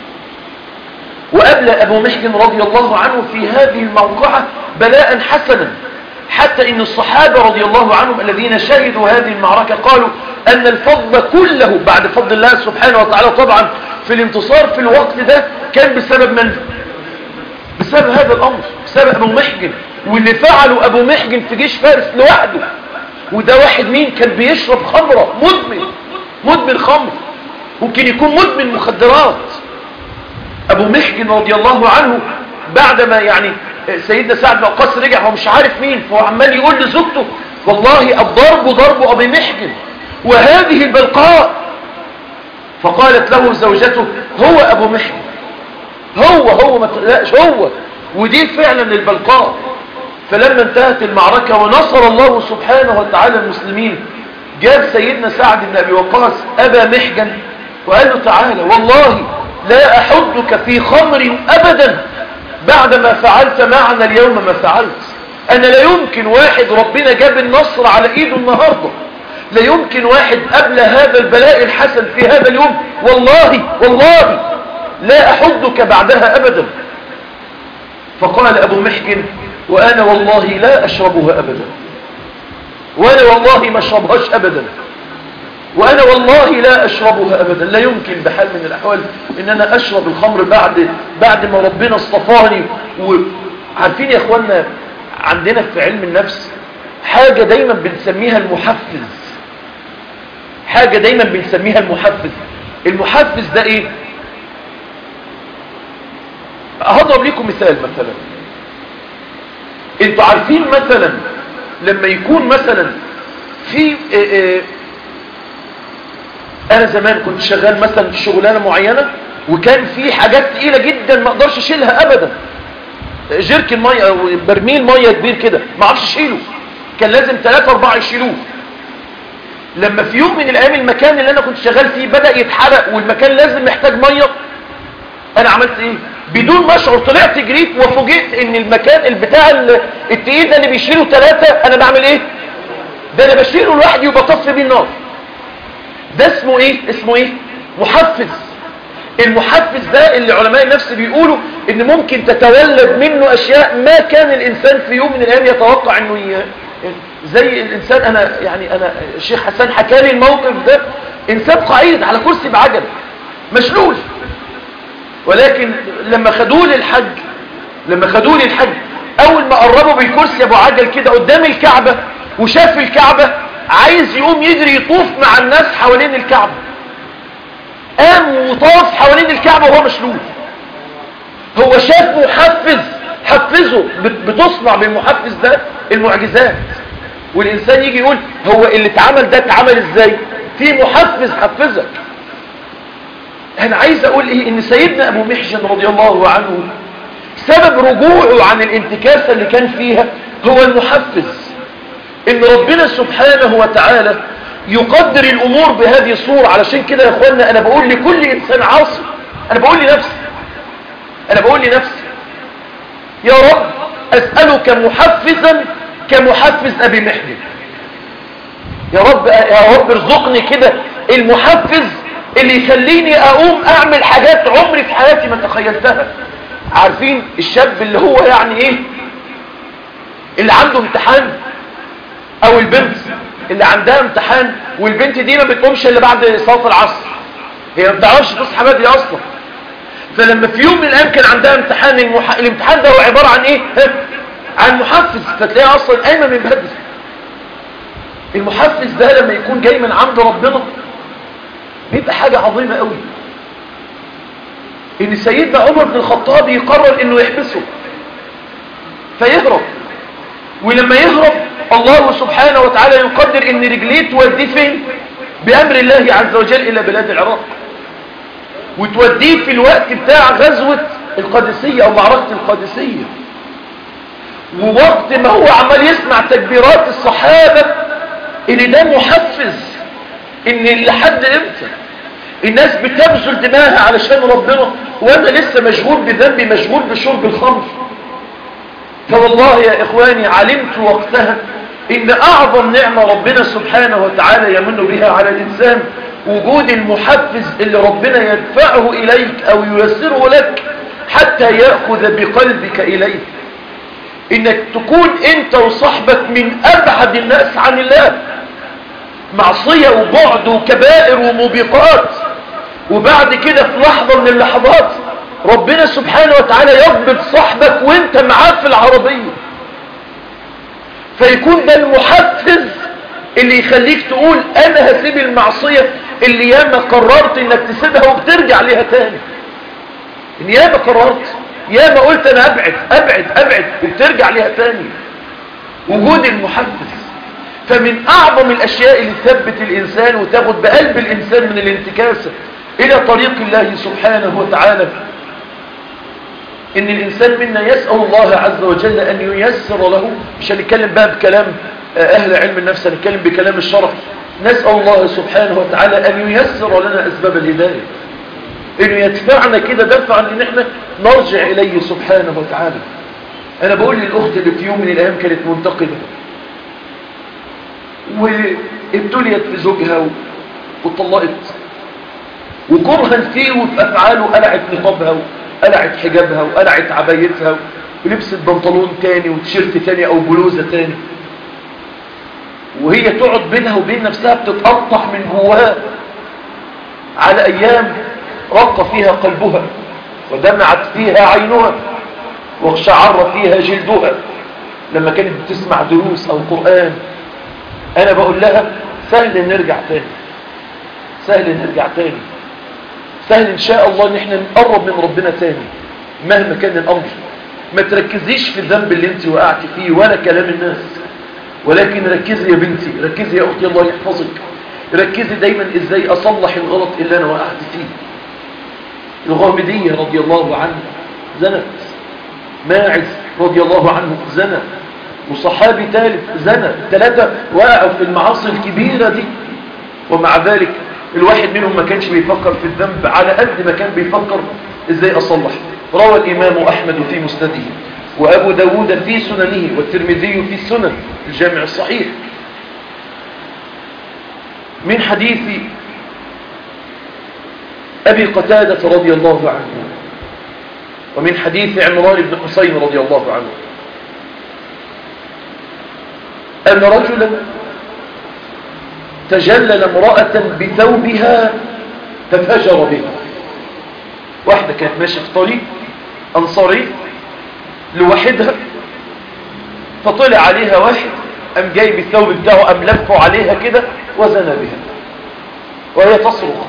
وأبلى أبو محجن رضي الله عنه في هذه الموقعة بلاء حسنا حتى إن الصحابة رضي الله عنهم الذين شهدوا هذه المعركة قالوا أن الفضل كله بعد فضل الله سبحانه وتعالى طبعا في الانتصار في الوقت ده كان بسبب من؟ بسبب هذا الأمر بسبب أبو محجن واللي فعله أبو محجن في جيش فارس لوحده وده واحد مين كان بيشرب خمرة مدمن مدمن خمر ممكن يكون مدمن مخدرات أبو محجن رضي الله عنه بعدما يعني سيدنا سعد بن وقاص رجع هو مش عارف مين فهو عمال يقول لزوجته والله الضرب ضرب أبي محجن وهذه البلقاء فقالت له زوجته هو أبو محجن هو هو ما تقلقش هو ودي فعلا البلقاء فلما انتهت المعركة ونصر الله سبحانه وتعالى المسلمين جاب سيدنا سعد بن أبي وقاص أبا محجن وقال له تعالى والله لا أحدك في خمر أبدا بعدما فعلت معنا اليوم ما فعلت أنا لا يمكن واحد ربنا جاب النصر على إيده النهاردة لا يمكن واحد قبل هذا البلاء الحسن في هذا اليوم والله والله لا أحدك بعدها أبدا فقال أبو محجن وأنا والله لا أشربها أبدا وأنا والله ما أشربهاش أبدا وأنا والله لا أشربها أبدا لا يمكن بحال من الأحوال إن أنا أشرب الخمر بعد بعد ما ربنا اصطفاني وعارفين يا أخوانا عندنا في علم النفس حاجة دايما بنسميها المحفز حاجة دايما بنسميها المحفز المحفز ده إيه هضرب لكم مثال مثلا انتوا عارفين مثلا لما يكون مثلا في اه اه انا زمان كنت شغال مثلا في شغلانه معينه وكان في حاجات تقيله جدا ما اقدرش اشيلها ابدا جيركن ميه او برميل ميه كبير كده ما اعرفش اشيله كان لازم ثلاثة أربعة يشيلوه لما في يوم من الايام المكان اللي انا كنت شغال فيه بدأ يتحرق والمكان لازم محتاج ميه انا عملت ايه بدون ما اشعر طلعت جريت وفوجئت ان المكان البتاع التقيل ده اللي بيشيله ثلاثة انا بعمل ايه ده انا بشيله لوحدي وبطفي بيه النار ده اسمه ايه اسمه ايه محفز المحفز ده اللي علماء النفس بيقولوا ان ممكن تتولد منه اشياء ما كان الانسان في يوم من الايام يتوقع انه ي... زي الانسان انا يعني انا الشيخ حسان حكى لي الموقف ده انسان قعيد على كرسي بعجل مشلول ولكن لما خدوه للحج لما خدوه للحج اول ما قربوا بالكرسي ابو عجل كده قدام الكعبة وشاف الكعبة عايز يقوم يجري يطوف مع الناس حوالين الكعبة قام وطاف حوالين الكعبة وهو مشلول هو شاف محفز حفزه بتصنع بالمحفز ده المعجزات والإنسان يجي يقول هو اللي اتعمل ده اتعمل ازاي في محفز حفزك انا عايز اقول ايه ان سيدنا ابو محجن رضي الله عنه سبب رجوعه عن الانتكاسة اللي كان فيها هو المحفز ان ربنا سبحانه وتعالى يقدر الامور بهذه الصورة علشان كده يا اخوانا انا بقول لكل انسان عاصي انا بقول لنفسي انا بقول لنفسي يا رب اسألك محفزا كمحفز ابي محجن يا رب يا رب ارزقني كده المحفز اللي يخليني اقوم اعمل حاجات عمري في حياتي ما تخيلتها عارفين الشاب اللي هو يعني ايه اللي عنده امتحان او البنت اللي عندها امتحان والبنت دي ما بتقومش الا بعد صلاه العصر هي ما بتعرفش تصحى بدري اصلا فلما في يوم من الايام كان عندها امتحان المح... الامتحان ده هو عباره عن ايه عن محفز فتلاقيها اصلا قايمه من بدري المحفز ده لما يكون جاي من عند ربنا بيبقى حاجه عظيمه قوي ان سيدنا عمر بن الخطاب يقرر انه يحبسه فيهرب ولما يهرب الله سبحانه وتعالى يقدر ان رجليه توديه فين بامر الله عز وجل الى بلاد العراق وتوديه في الوقت بتاع غزوة القادسية او معركة القادسية ووقت ما هو عمال يسمع تكبيرات الصحابة ان ده محفز ان لحد امتى الناس بتبذل دماغها علشان ربنا وانا لسه مشغول بذنبي مشغول بشرب الخمر فوالله يا اخواني علمت وقتها ان اعظم نعمة ربنا سبحانه وتعالى يمن بها على الانسان وجود المحفز اللي ربنا يدفعه اليك او ييسره لك حتى يأخذ بقلبك اليه انك تكون انت وصحبك من ابعد الناس عن الله معصية وبعد وكبائر وموبقات وبعد كده في لحظة من اللحظات ربنا سبحانه وتعالى يضبط صاحبك وانت معاه في العربية فيكون ده المحفز اللي يخليك تقول انا هسيب المعصية اللي ياما قررت انك تسيبها وبترجع ليها تاني ان ياما قررت ياما قلت انا ابعد ابعد ابعد وبترجع ليها تاني وجود المحفز فمن اعظم الاشياء اللي تثبت الانسان وتاخد بقلب الانسان من الانتكاسة الى طريق الله سبحانه وتعالى ان الانسان منا يسأل الله عز وجل ان ييسر له مش هنتكلم بقى بكلام اهل علم النفس هنتكلم بكلام الشرع نسأل الله سبحانه وتعالى ان ييسر لنا اسباب الهداية انه يدفعنا كده دفعا ان احنا نرجع اليه سبحانه وتعالى انا بقول للاخت اللي في يوم من الايام كانت منتقدة وابتليت في زوجها وطلقت وكرها فيه وفي افعاله قلعت نقابها وقلعت حجابها وقلعت عبايتها ولبست بنطلون تاني وتيشيرت تاني او بلوزة تاني وهي تقعد بينها وبين نفسها بتتقطع من جواها على ايام رق فيها قلبها ودمعت فيها عينها واقشعر فيها جلدها لما كانت بتسمع دروس او قرآن انا بقول لها سهل نرجع تاني سهل نرجع تاني سهل ان شاء الله ان احنا نقرب من ربنا تاني مهما كان الامر ما تركزيش في الذنب اللي انت وقعت فيه ولا كلام الناس ولكن ركزي يا بنتي ركزي يا اختي الله يحفظك ركزي دايما ازاي اصلح الغلط اللي انا وقعت فيه الغامدية رضي الله عنه زنت ماعز رضي الله عنه زنى وصحابي ثالث زنى ثلاثة وقعوا في المعاصي الكبيرة دي ومع ذلك الواحد منهم ما كانش بيفكر في الذنب على قد ما كان بيفكر ازاي اصلح روى الامام احمد في مسنده وابو داود في سننه والترمذي في السنن الجامع الصحيح من حديث أبي قتادة رضي الله عنه ومن حديث عمران بن حسين رضي الله عنه أن رجلا تجلل امرأة بثوبها ففجر بها واحدة كانت ماشية في طريق أنصاري لوحدها فطلع عليها واحد أم جاي بالثوب بتاعه أم لفه عليها كده وزن بها وهي تصرخ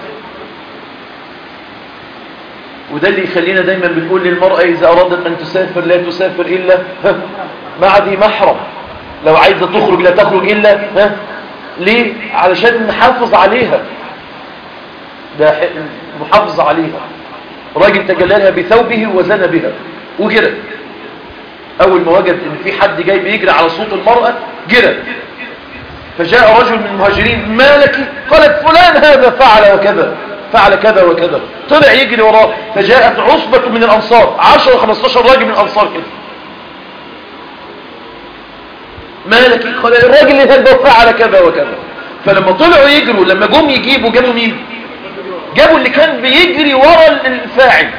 وده اللي يخلينا دايما بنقول للمرأة إذا أرادت أن تسافر لا تسافر إلا مع ذي محرم لو عايزة تخرج لا تخرج إلا ها ليه؟ علشان نحافظ عليها ده محافظ عليها راجل تجللها بثوبه وزن بها وجرى أول ما وجد إن في حد جاي بيجري على صوت المرأة جرى فجاء رجل من المهاجرين ما لك قالت فلان هذا فعل وكذا فعل كذا وكذا طلع يجري وراه فجاءت عصبة من الأنصار 10 15 راجل من الأنصار كده مالك قال الراجل اللي هذا فعل كذا وكذا فلما طلعوا يجروا لما جم يجيبوا جابوا مين جابوا اللي كان بيجري ورا الفاعل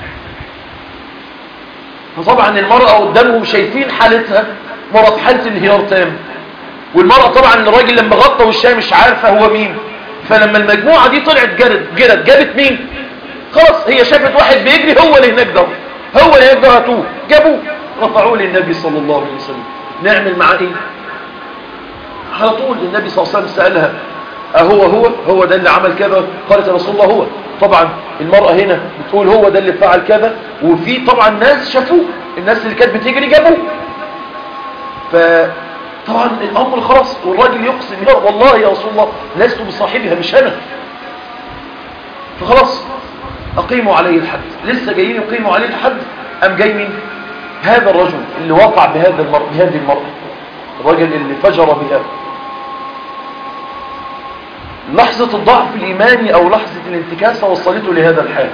فطبعا المرأة قدامهم شايفين حالتها مرة في حالة انهيار تام والمرأة طبعا الراجل لما غطى وشها مش عارفة هو مين فلما المجموعة دي طلعت جرت جرت جابت مين خلاص هي شافت واحد بيجري هو اللي هناك ده هو اللي هناك ده هاتوه جابوه رفعوه للنبي صلى الله عليه وسلم نعمل معاه ايه على طول النبي صلى الله عليه وسلم سألها أهو هو هو ده اللي عمل كذا قالت يا رسول الله هو طبعا المرأة هنا بتقول هو ده اللي فعل كذا وفي طبعا ناس شافوه الناس اللي كانت بتجري جابوه فطبعا الأمر خلاص والراجل يقسم يا والله يا رسول الله لست بصاحبها مش أنا فخلاص أقيموا عليه الحد لسه جايين يقيموا عليه الحد أم جاي مين هذا الرجل اللي وقع بهذا المرأة بهذه المرأة الرجل اللي فجر بها لحظة الضعف الإيماني أو لحظة الانتكاسة وصلته لهذا الحال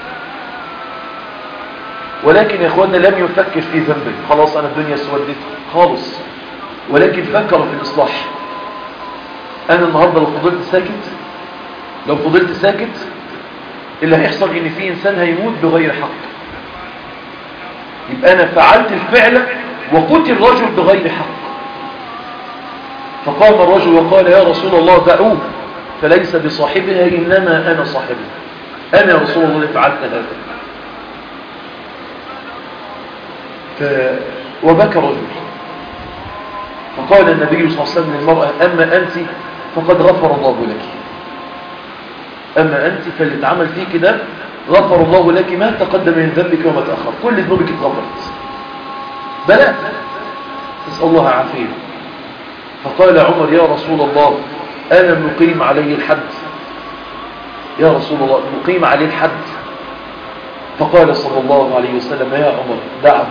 ولكن يا إخواننا لم يفكر في ذنبه خلاص أنا الدنيا سودت خالص ولكن فكر في الإصلاح أنا النهاردة لو فضلت ساكت لو فضلت ساكت اللي هيحصل إن في إنسان هيموت بغير حق يبقى أنا فعلت الفعل وقتل رجل بغير حق فقام الرجل وقال يا رسول الله دعوه فليس بصاحبها إنما أنا صاحبها أنا يا رسول الله اللي فعلت هذا ف... وبكى رجل فقال النبي صلى الله عليه وسلم للمرأة أما أنت فقد غفر الله لك أما أنت فاللي اتعمل فيك ده غفر الله لك ما تقدم من ذنبك وما تأخر كل ذنوبك اتغفرت بلى تسأل الله عافية فقال عمر يا رسول الله أنا نقيم عليه الحد يا رسول الله نقيم عليه الحد فقال صلى الله عليه وسلم يا عمر دعه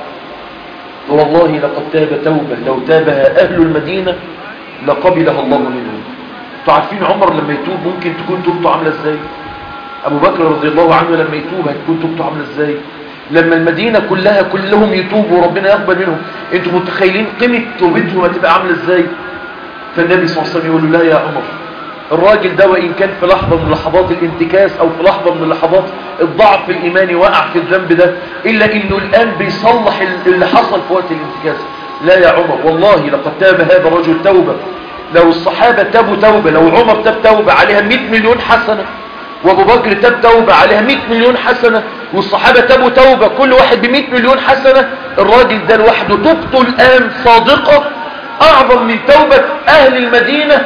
والله لقد تاب توبة لو تابها أهل المدينة لقبلها الله منهم تعرفين عمر لما يتوب ممكن تكون توبته عاملة ازاي أبو بكر رضي الله عنه لما يتوب هتكون توبته عاملة ازاي لما المدينة كلها كلهم يتوبوا وربنا يقبل منهم انتوا متخيلين قيمة توبتهم هتبقى عاملة ازاي فالنبي صلى الله عليه وسلم يقول له لا يا عمر الراجل ده وإن كان في لحظة من لحظات الانتكاس أو في لحظة من لحظات الضعف الإيماني وقع في الذنب ده إلا إنه الآن بيصلح اللي حصل في وقت الانتكاس لا يا عمر والله لقد تاب هذا الرجل توبة لو الصحابة تابوا توبة لو عمر تاب توبة عليها 100 مليون حسنة وابو بكر تاب توبة عليها 100 مليون حسنة والصحابة تابوا توبة كل واحد ب 100 مليون حسنة الراجل ده لوحده توبته الآن صادقة أعظم من توبة أهل المدينة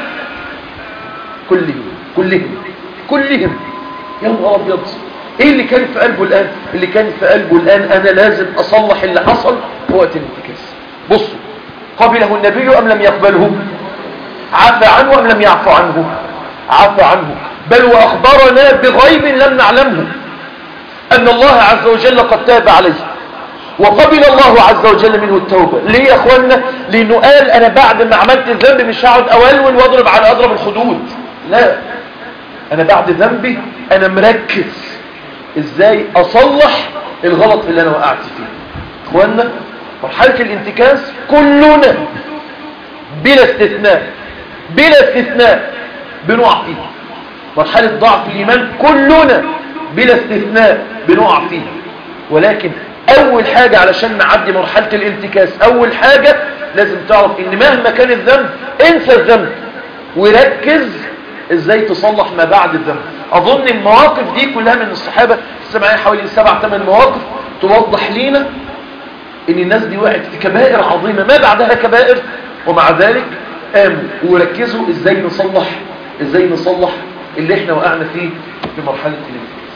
كلهم كلهم كلهم يا نهار أبيض إيه اللي كان في قلبه الآن اللي كان في قلبه الآن أنا لازم أصلح اللي حصل في وقت الانتكاس بصوا قبله النبي أم لم يقبله عفى عنه أم لم يعفو عنه عفى عنه بل وأخبرنا بغيب لم نعلمه أن الله عز وجل قد تاب عليه وقبل الله عز وجل منه التوبة ليه يا أخوانا لأنه قال أنا بعد ما عملت الذنب مش هقعد أولول وأضرب على أضرب الخدود لا أنا بعد ذنبي أنا مركز إزاي أصلح الغلط اللي أنا وقعت فيه أخوانا مرحلة الانتكاس كلنا بلا استثناء بلا استثناء بنقع فيه مرحلة ضعف الإيمان كلنا بلا استثناء بنقع فيها ولكن أول حاجة علشان نعدي مرحلة الانتكاس أول حاجة لازم تعرف إن مهما كان الذنب انسى الذنب وركز ازاي تصلح ما بعد الذنب اظن المواقف دي كلها من الصحابة لسه معايا حوالي سبع ثمان مواقف توضح لينا ان الناس دي وقعت في كبائر عظيمة ما بعدها كبائر ومع ذلك قاموا وركزوا ازاي نصلح ازاي نصلح اللي احنا وقعنا فيه في مرحلة الانتكاس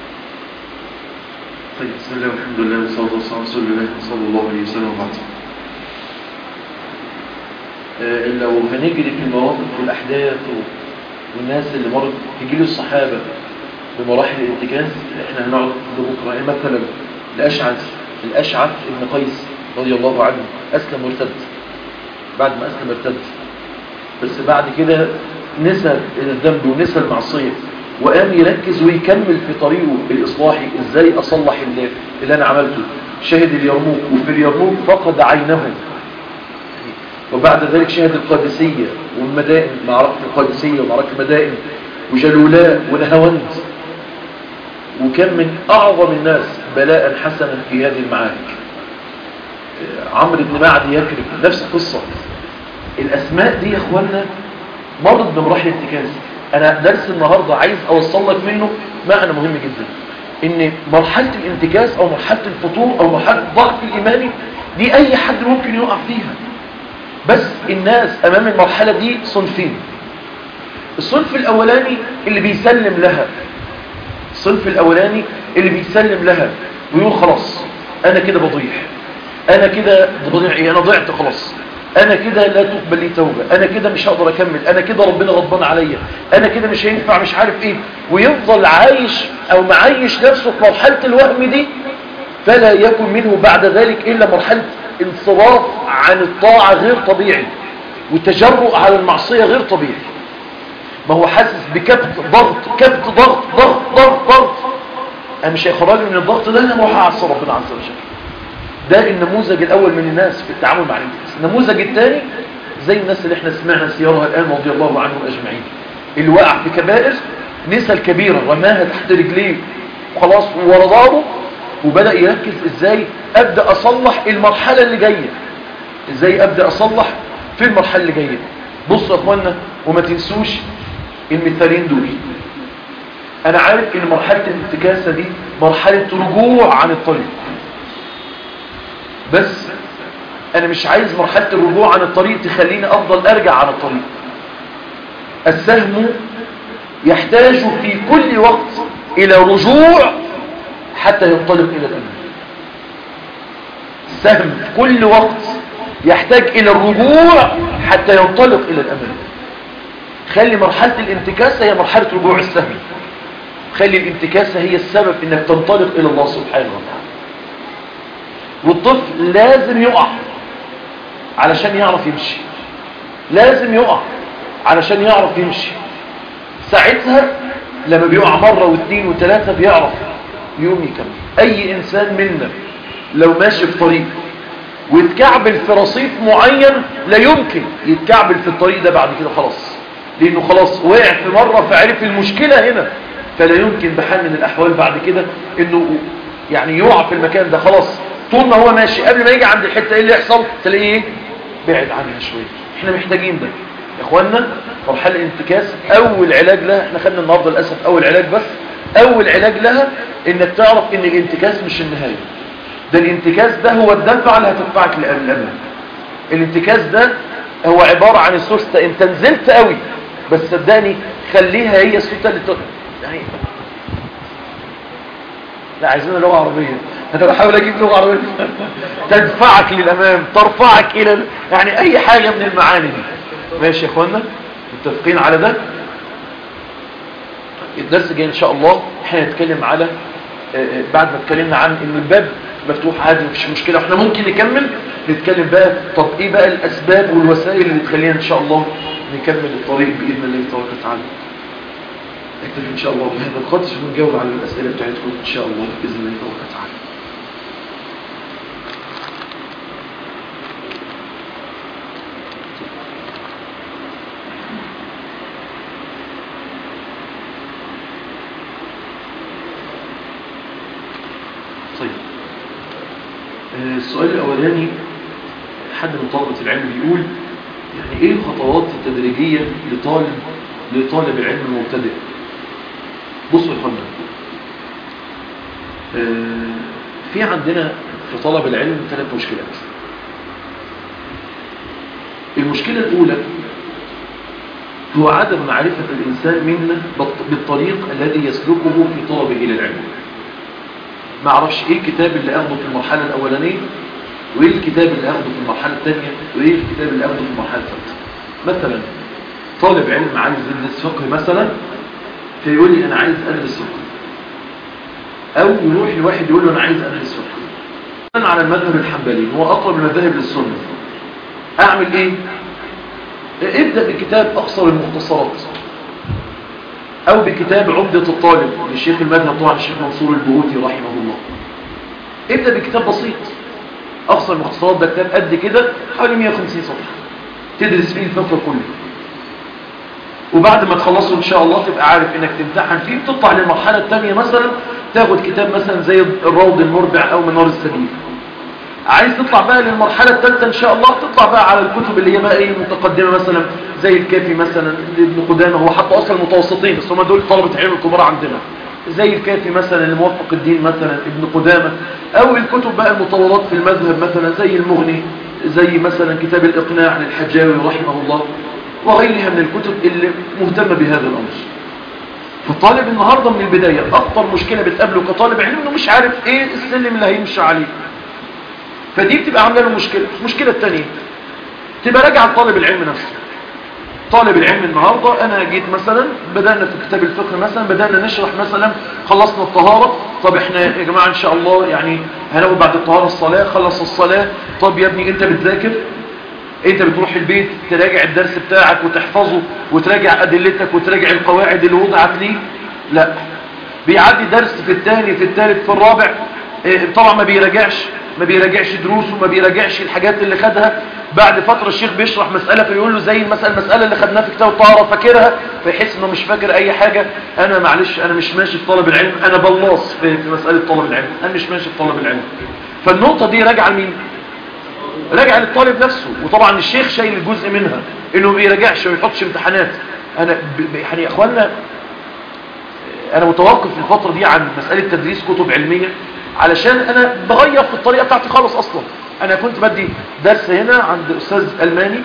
طيب بسم الله والحمد لله والصلاة والسلام على رسول الله صلى الله عليه وسلم وبعد آه، لو هنجري في المواقف والأحداث و- والناس اللي مرت في جيل الصحابة بمراحل الانتكاس احنا هنقعد لبكرة يعني مثلا الأشعث الأشعث ابن قيس رضي الله عنه أسلم وارتد بعد ما أسلم ارتد بس بعد كده نسى الذنب ونسى المعصية وقام يركز ويكمل في طريقه الإصلاحي ازاي أصلح اللي, اللي أنا عملته شهد اليرموك وفي اليرموك فقد عينه وبعد ذلك شهد القادسية والمدائن معركة القادسية ومعركة المدائن وجلولاء ونهاوند وكان من أعظم الناس بلاء حسنا في هذه المعارك آه، عمرو بن معدي يكرم نفس القصة الأسماء دي يا أخوانا مرت بمراحل انتكاس أنا درس النهاردة عايز أوصل لك منه معنى مهم جدا إن مرحلة الانتكاس أو مرحلة الفطور أو مرحلة ضعف الإيماني دي أي حد ممكن يقع فيها بس الناس أمام المرحلة دي صنفين الصنف الأولاني اللي بيسلم لها الصنف الأولاني اللي بيسلم لها ويقول خلاص أنا كده بضيع أنا كده بضيع إيه أنا ضيعت خلاص أنا كده لا تقبل لي توبة أنا كده مش هقدر أكمل أنا كده ربنا غضبان عليا أنا كده مش هينفع مش عارف إيه ويفضل عايش أو معيش نفسه في مرحلة الوهم دي فلا يكن منه بعد ذلك إلا مرحلة انصراف عن الطاعة غير طبيعي وتجرؤ على المعصية غير طبيعي ما هو حاسس بكبت ضغط كبت ضغط ضغط ضغط ضغط أنا مش هيخرجني من الضغط ده أنا راح أعصى ربنا عز وجل ده النموذج الأول من الناس في التعامل مع الانتكاس النموذج الثاني زي الناس اللي احنا سمعنا سيارها الآن رضي الله عنهم أجمعين اللي وقع في كبائر نسى الكبيرة رماها تحت رجليه وخلاص ورا ظهره وبدأ يركز ازاي ابدأ اصلح المرحلة اللي جاية ازاي ابدأ اصلح في المرحلة اللي جاية بصوا يا اخوانا وما تنسوش المثالين دول انا عارف ان مرحلة الانتكاسة دي مرحلة رجوع عن الطريق بس انا مش عايز مرحلة الرجوع عن الطريق تخليني افضل ارجع عن الطريق السهم يحتاج في كل وقت الى رجوع حتى ينطلق إلى الأمام السهم في كل وقت يحتاج إلى الرجوع حتى ينطلق إلى الأمام خلي مرحلة الانتكاسة هي مرحلة رجوع السهم خلي الانتكاسة هي السبب انك تنطلق إلى الله سبحانه وتعالى والطفل لازم يقع علشان يعرف يمشي لازم يقع علشان يعرف يمشي ساعتها لما بيقع مرة واثنين وثلاثة بيعرف يوم يكمل اي انسان منا لو ماشي في طريق ويتكعبل في رصيف معين لا يمكن يتكعبل في الطريق ده بعد كده خلاص لانه خلاص وقع في مرة فعرف المشكلة هنا فلا يمكن بحال من الاحوال بعد كده انه يعني يقع في المكان ده خلاص طول ما هو ماشي قبل ما يجي عند الحتة ايه اللي يحصل تلاقيه ايه بعد عنها شوية احنا محتاجين ده يا اخوانا مرحلة الانتكاس اول علاج لها احنا خدنا النهاردة للأسف اول علاج بس اول علاج لها انك تعرف ان الانتكاس مش النهاية ده الانتكاس ده هو الدفعة اللي هتدفعك للأمام الانتكاس ده هو عبارة عن السوستة انت نزلت قوي بس صدقني خليها هي السوستة اللي ت... يعني لا عايزين لغة عربية انا بحاول اجيب لغة عربية تدفعك للأمام ترفعك الى ال... يعني اي حاجة من المعاني دي ماشي يا اخوانا متفقين على ده الدرس الجاي ان شاء الله احنا هنتكلم على بعد ما اتكلمنا عن ان الباب مفتوح عادي مفيش مشكلة احنا ممكن نكمل نتكلم بقى طب ايه بقى الاسباب والوسائل اللي تخلينا ان شاء الله نكمل الطريق باذن الله تبارك وتعالى اكتفي ان شاء الله بهذا القدر ونجاوب على الاسئله بتاعتكم ان شاء الله باذن الله تبارك وتعالى طيب آه، السؤال الأولاني حد من طلبة العلم بيقول يعني إيه الخطوات التدريجية لطالب لطالب العلم المبتدئ بصوا يا اخوانا آه، في عندنا في طلب العلم ثلاث مشكلات المشكلة الأولى هو عدم معرفة الإنسان منا بالط- بالطريق الذي يسلكه في طلبه للعلم ما اعرفش ايه الكتاب اللي اخده في المرحلة الاولانية وايه الكتاب اللي اخده في المرحلة الثانية وايه الكتاب اللي اخده في المرحلة الثالثة مثلا طالب علم عايز يدرس فقه مثلا فيقول لي انا عايز ادرس فقه او يروح لواحد يقول له انا عايز ادرس فقه انا على المذهب الحنبلي هو اقرب المذاهب للسنة اعمل ايه ابدأ بكتاب اقصر المختصرات او بكتاب عمدة الطالب للشيخ المذهب طبعا الشيخ منصور البهوتي رحمه الله ابدأ بكتاب بسيط اقصر المختصرات ده كتاب قد كده حوالي 150 صفحة تدرس فيه الفقه كله وبعد ما تخلصه ان شاء الله تبقى عارف انك تمتحن فيه تطلع للمرحلة الثانية مثلا تاخد كتاب مثلا زي الروض المربع او منار السبيل عايز تطلع بقى للمرحلة الثالثة ان شاء الله تطلع بقى على الكتب اللي هي بقى ايه متقدمة مثلا زي الكافي مثلا ابن قدامة هو حتى اصلا المتوسطين بس هم دول طلبة علم الكبار عندنا زي الكافي مثلا لموفق الدين مثلا ابن قدامة او الكتب بقى المطورات في المذهب مثلا زي المغني زي مثلا كتاب الاقناع للحجاوي رحمه الله وغيرها من الكتب اللي مهتمة بهذا الامر فالطالب النهاردة من البداية اكتر مشكلة بتقابله كطالب علم انه مش عارف ايه السلم اللي هيمشي عليه فدي بتبقى عامله له مشكله المشكله الثانيه تبقى راجع لطالب العلم نفسه طالب العلم النهارده انا جيت مثلا بدانا في كتاب الفقه مثلا بدانا نشرح مثلا خلصنا الطهاره طب احنا يا جماعه ان شاء الله يعني هناخد بعد الطهاره الصلاه خلص الصلاه طب يا ابني انت بتذاكر انت بتروح البيت تراجع الدرس بتاعك وتحفظه وتراجع ادلتك وتراجع القواعد اللي وضعت ليه لا بيعدي درس في الثاني في الثالث في الرابع إيه، طبعا ما بيراجعش ما بيراجعش دروسه ما بيراجعش الحاجات اللي خدها بعد فترة الشيخ بيشرح مسألة فيقول له زي المسألة المسألة اللي خدناها في كتاب الطهارة فاكرها فيحس انه مش فاكر اي حاجة انا معلش انا مش ماشي في طلب العلم انا بلاص في في مسألة طلب العلم انا مش ماشي في طلب العلم فالنقطة دي راجعة لمين راجع للطالب نفسه وطبعا الشيخ شايل الجزء منها انه ما بيراجعش وما يحطش امتحانات انا ب... ب... يعني يا اخوانا انا متوقف في الفترة دي عن مسألة تدريس كتب علمية علشان انا بغير في الطريقة بتاعتي خالص اصلا انا كنت بدي درس هنا عند استاذ الماني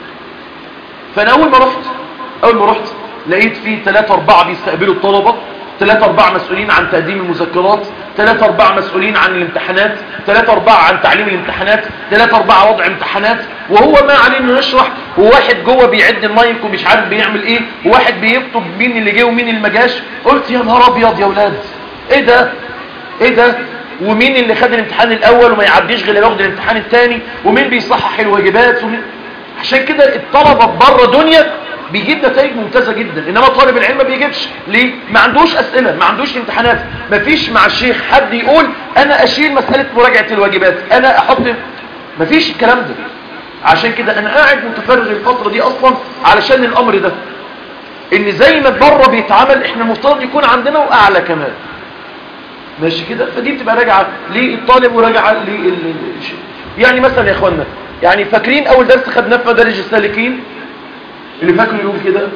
فانا اول ما رحت اول ما رحت لقيت في ثلاثة اربعة بيستقبلوا الطلبة ثلاثة اربعة مسؤولين عن تقديم المذكرات ثلاثة اربعة مسؤولين عن الامتحانات ثلاثة اربعة عن تعليم الامتحانات ثلاثة اربعة وضع امتحانات وهو ما عليه انه يشرح وواحد جوه بيعد المايك ومش عارف بيعمل ايه وواحد بيكتب مين اللي جه ومين اللي ما جاش قلت يا نهار ابيض يا ولاد ايه ده ايه ده ومين اللي خد الامتحان الاول وما يعديش غير لما ياخد الامتحان الثاني ومين بيصحح الواجبات ومين عشان كده الطلبه بره دنيا بيجيب نتائج ممتازه جدا انما طالب العلم ما بيجيبش ليه ما عندوش اسئله ما عندوش امتحانات ما فيش مع الشيخ حد يقول انا اشيل مساله مراجعه الواجبات انا احط ما فيش الكلام ده عشان كده انا قاعد متفرغ الفتره دي اصلا علشان الامر ده ان زي ما بره بيتعمل احنا المفترض يكون عندنا واعلى كمان ماشي كده فدي بتبقى راجعه للطالب وراجعه للشيء يعني مثلا يا اخوانا يعني فاكرين اول درس خدناه في مدارج السالكين اللي فاكره يقول كده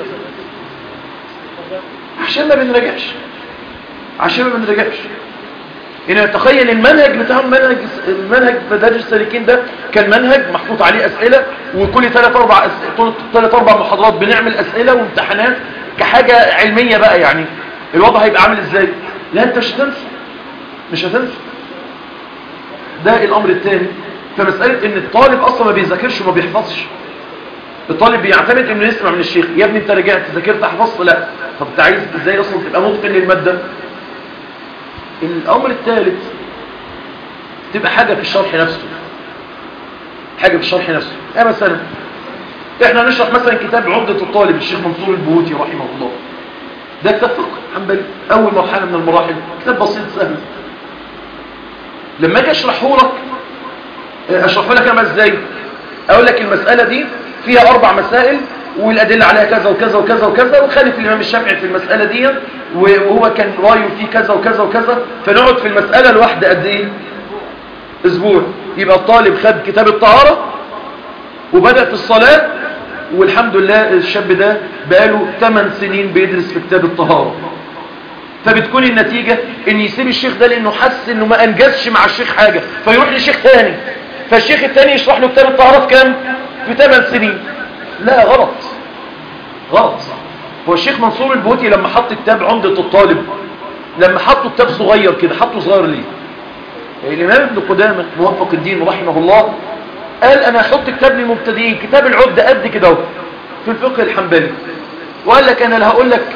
عشان ما بنراجعش عشان ما بنراجعش ان تخيل المنهج بتاع منهج المنهج مدارج السالكين ده كان منهج محطوط عليه اسئله وكل ثلاث اربع أس... ثلاث اربع محاضرات بنعمل اسئله وامتحانات كحاجه علميه بقى يعني الوضع هيبقى عامل ازاي لا انت مش هتنسى مش هتنسى ده الامر الثاني فمساله ان الطالب اصلا ما بيذاكرش وما بيحفظش الطالب بيعتمد انه يسمع من الشيخ يا ابني انت رجعت ذاكرت حفظت لا طب انت عايز ازاي اصلا تبقى متقن للماده الامر الثالث تبقى حاجه في الشرح نفسه حاجه في الشرح نفسه ايه مثلا احنا نشرح مثلا كتاب عمده الطالب الشيخ منصور البهوتي رحمه الله ده كتاب فقه حنبلي اول مرحله من المراحل كتاب بسيط سهل لما اجي اشرحه لك اشرحه لك انا ازاي اقول لك المساله دي فيها اربع مسائل والادله عليها كذا وكذا وكذا وكذا وخالف الامام الشافعي في المساله دي وهو كان رايه فيه كذا وكذا وكذا فنقعد في المسألة الواحدة قد ايه اسبوع يبقى الطالب خد كتاب الطهارة وبدأ في الصلاة والحمد لله الشاب ده بقاله 8 سنين بيدرس في كتاب الطهارة فبتكون النتيجة ان يسيب الشيخ ده لانه حس انه ما انجزش مع الشيخ حاجة فيروح لشيخ تاني فالشيخ التاني يشرح له كتاب الطهارة في كام في 8 سنين لا غلط غلط هو الشيخ منصور البوتي لما حط كتاب عمدة الطالب لما حطه كتاب صغير كده حطه صغير ليه الامام ابن قدامة موفق الدين رحمه الله قال انا هحط كتاب للمبتدئين كتاب العدة قد كده اهو في الفقه الحنبلي وقال لك انا لا هقول لك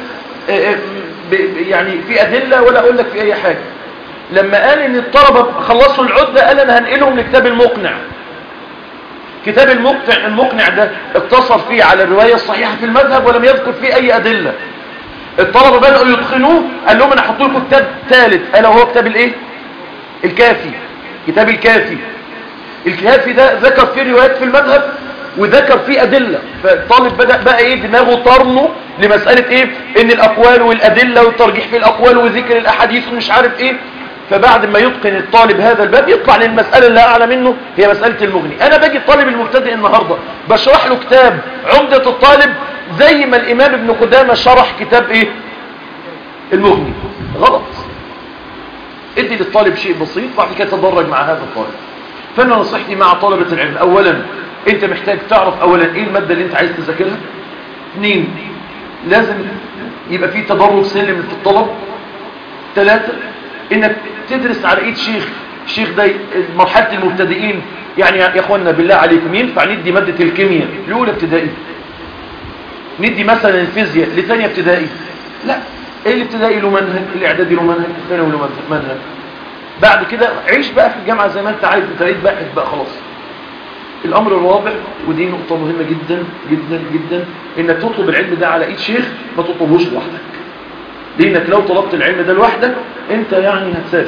يعني في ادلة ولا اقول لك في اي حاجة لما قال ان الطلبة خلصوا العدة قال انا هنقلهم لكتاب المقنع كتاب المقنع المقنع ده اقتصر فيه على الرواية الصحيحة في المذهب ولم يذكر فيه اي ادلة الطلبة بدأوا يتقنوه قال لهم انا هحط لكم كتاب ثالث الا وهو كتاب الايه الكافي كتاب الكافي الكافي ده ذكر فيه روايات في المذهب وذكر فيه أدلة فالطالب بدأ بقى ايه دماغه طرنه لمسألة ايه ان الأقوال والأدلة والترجيح في الأقوال وذكر الأحاديث ومش عارف ايه فبعد ما يتقن الطالب هذا الباب يطلع للمسألة اللي أعلى منه هي مسألة المغني أنا باجي الطالب المبتدئ النهاردة بشرح له كتاب عمدة الطالب زي ما الإمام ابن قدامة شرح كتاب ايه المغني غلط ادي للطالب شيء بسيط بعد كده تدرج مع هذا الطالب فانا نصيحتي مع طلبة العلم اولا انت محتاج تعرف اولا ايه المادة اللي انت عايز تذاكرها اثنين لازم يبقى في تدرج سلم في الطلب ثلاثة انك تدرس على ايد شيخ الشيخ ده مرحلة المبتدئين يعني يا اخوانا بالله عليكم ينفع ندي مادة الكيمياء لاولى ابتدائي ندي مثلا الفيزياء لثانية ابتدائي لا ايه الابتدائي له منهج الاعدادي له منهج الثانوي له منهج بعد كده عيش بقى في الجامعة زي ما انت عايز انت بقيت باحث بقى خلاص الامر الرابع ودي نقطة مهمة جدا جدا جدا انك تطلب العلم ده على ايد شيخ ما تطلبوش لوحدك لانك لو طلبت العلم ده لوحدك انت يعني هتسافر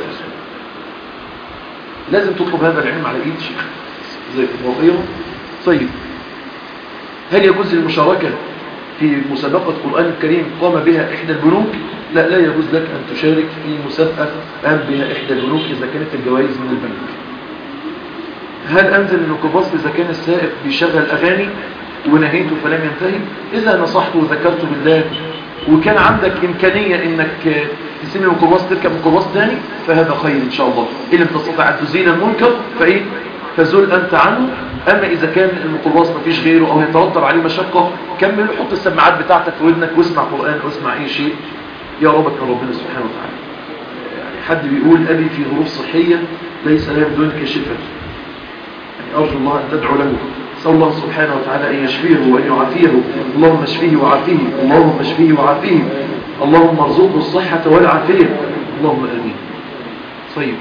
لازم تطلب هذا العلم على ايد شيخ زي الوظيفة طيب هل يجوز المشاركة في مسابقة قرآن الكريم قام بها إحدى البنوك لا لا يجوز لك أن تشارك في مسابقة قام بها إحدى البنوك إذا كانت الجوائز من البنك هل أنزل الميكروباص إذا كان السائق بيشغل أغاني ونهيته فلم ينتهي إذا نصحته وذكرته بالله وكان عندك إمكانية إنك تسيب الميكروباص تركب ميكروباص تاني فهذا خير إن شاء الله إن لم تستطع أن تزيل المنكر فإيه فزل أنت عنه أما إذا كان الميكروباص ما فيش غيره أو يترتب عليه مشقة كمل حط السماعات بتاعتك في ودنك واسمع قرآن واسمع أي شيء يا ربك من ربنا سبحانه وتعالى يعني حد بيقول أبي في ظروف صحية ليس لا بدون كشفة يعني أرجو الله أن تدعو له سأل الله سبحانه وتعالى أن يشفيه وأن يعافيه اللهم اشفيه وعافيه اللهم اشفيه وعافيه اللهم ارزقه الصحة والعافية اللهم آمين طيب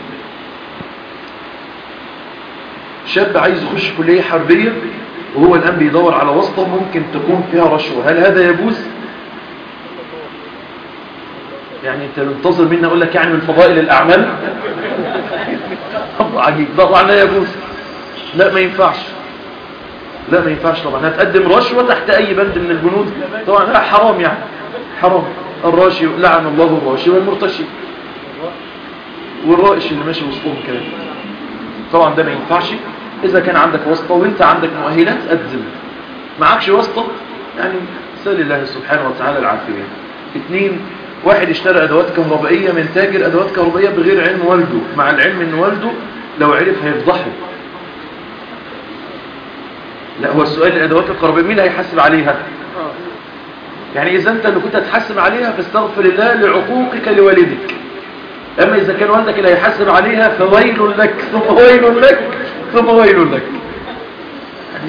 شاب عايز يخش كلية حربية وهو الآن بيدور على واسطة ممكن تكون فيها رشوة هل هذا يجوز؟ يعني انت منتظر مني اقول لك يعني من فضائل الاعمال امر عجيب طبعا لا يجوز لا ما ينفعش لا ما ينفعش طبعا هتقدم رشوة تحت اي بند من البنود طبعا لا حرام يعني حرام الراشي لعن الله الراشي والمرتشي والرائش اللي ماشي وسطهم كمان طبعا ده ما ينفعش اذا كان عندك واسطة وانت عندك مؤهلات قدم معكش واسطة يعني سأل الله سبحانه وتعالى العافية اثنين واحد اشترى ادوات كهربائية من تاجر ادوات كهربائية بغير علم والده مع العلم ان والده لو عرف هيفضحه لا هو السؤال الادوات الكهربائية مين اللي هيحاسب عليها يعني اذا انت اللي كنت هتحاسب عليها فاستغفر الله لعقوقك لوالدك اما اذا كان والدك اللي هيحاسب عليها فويل لك ثم ويل لك ثم ويل لك يعني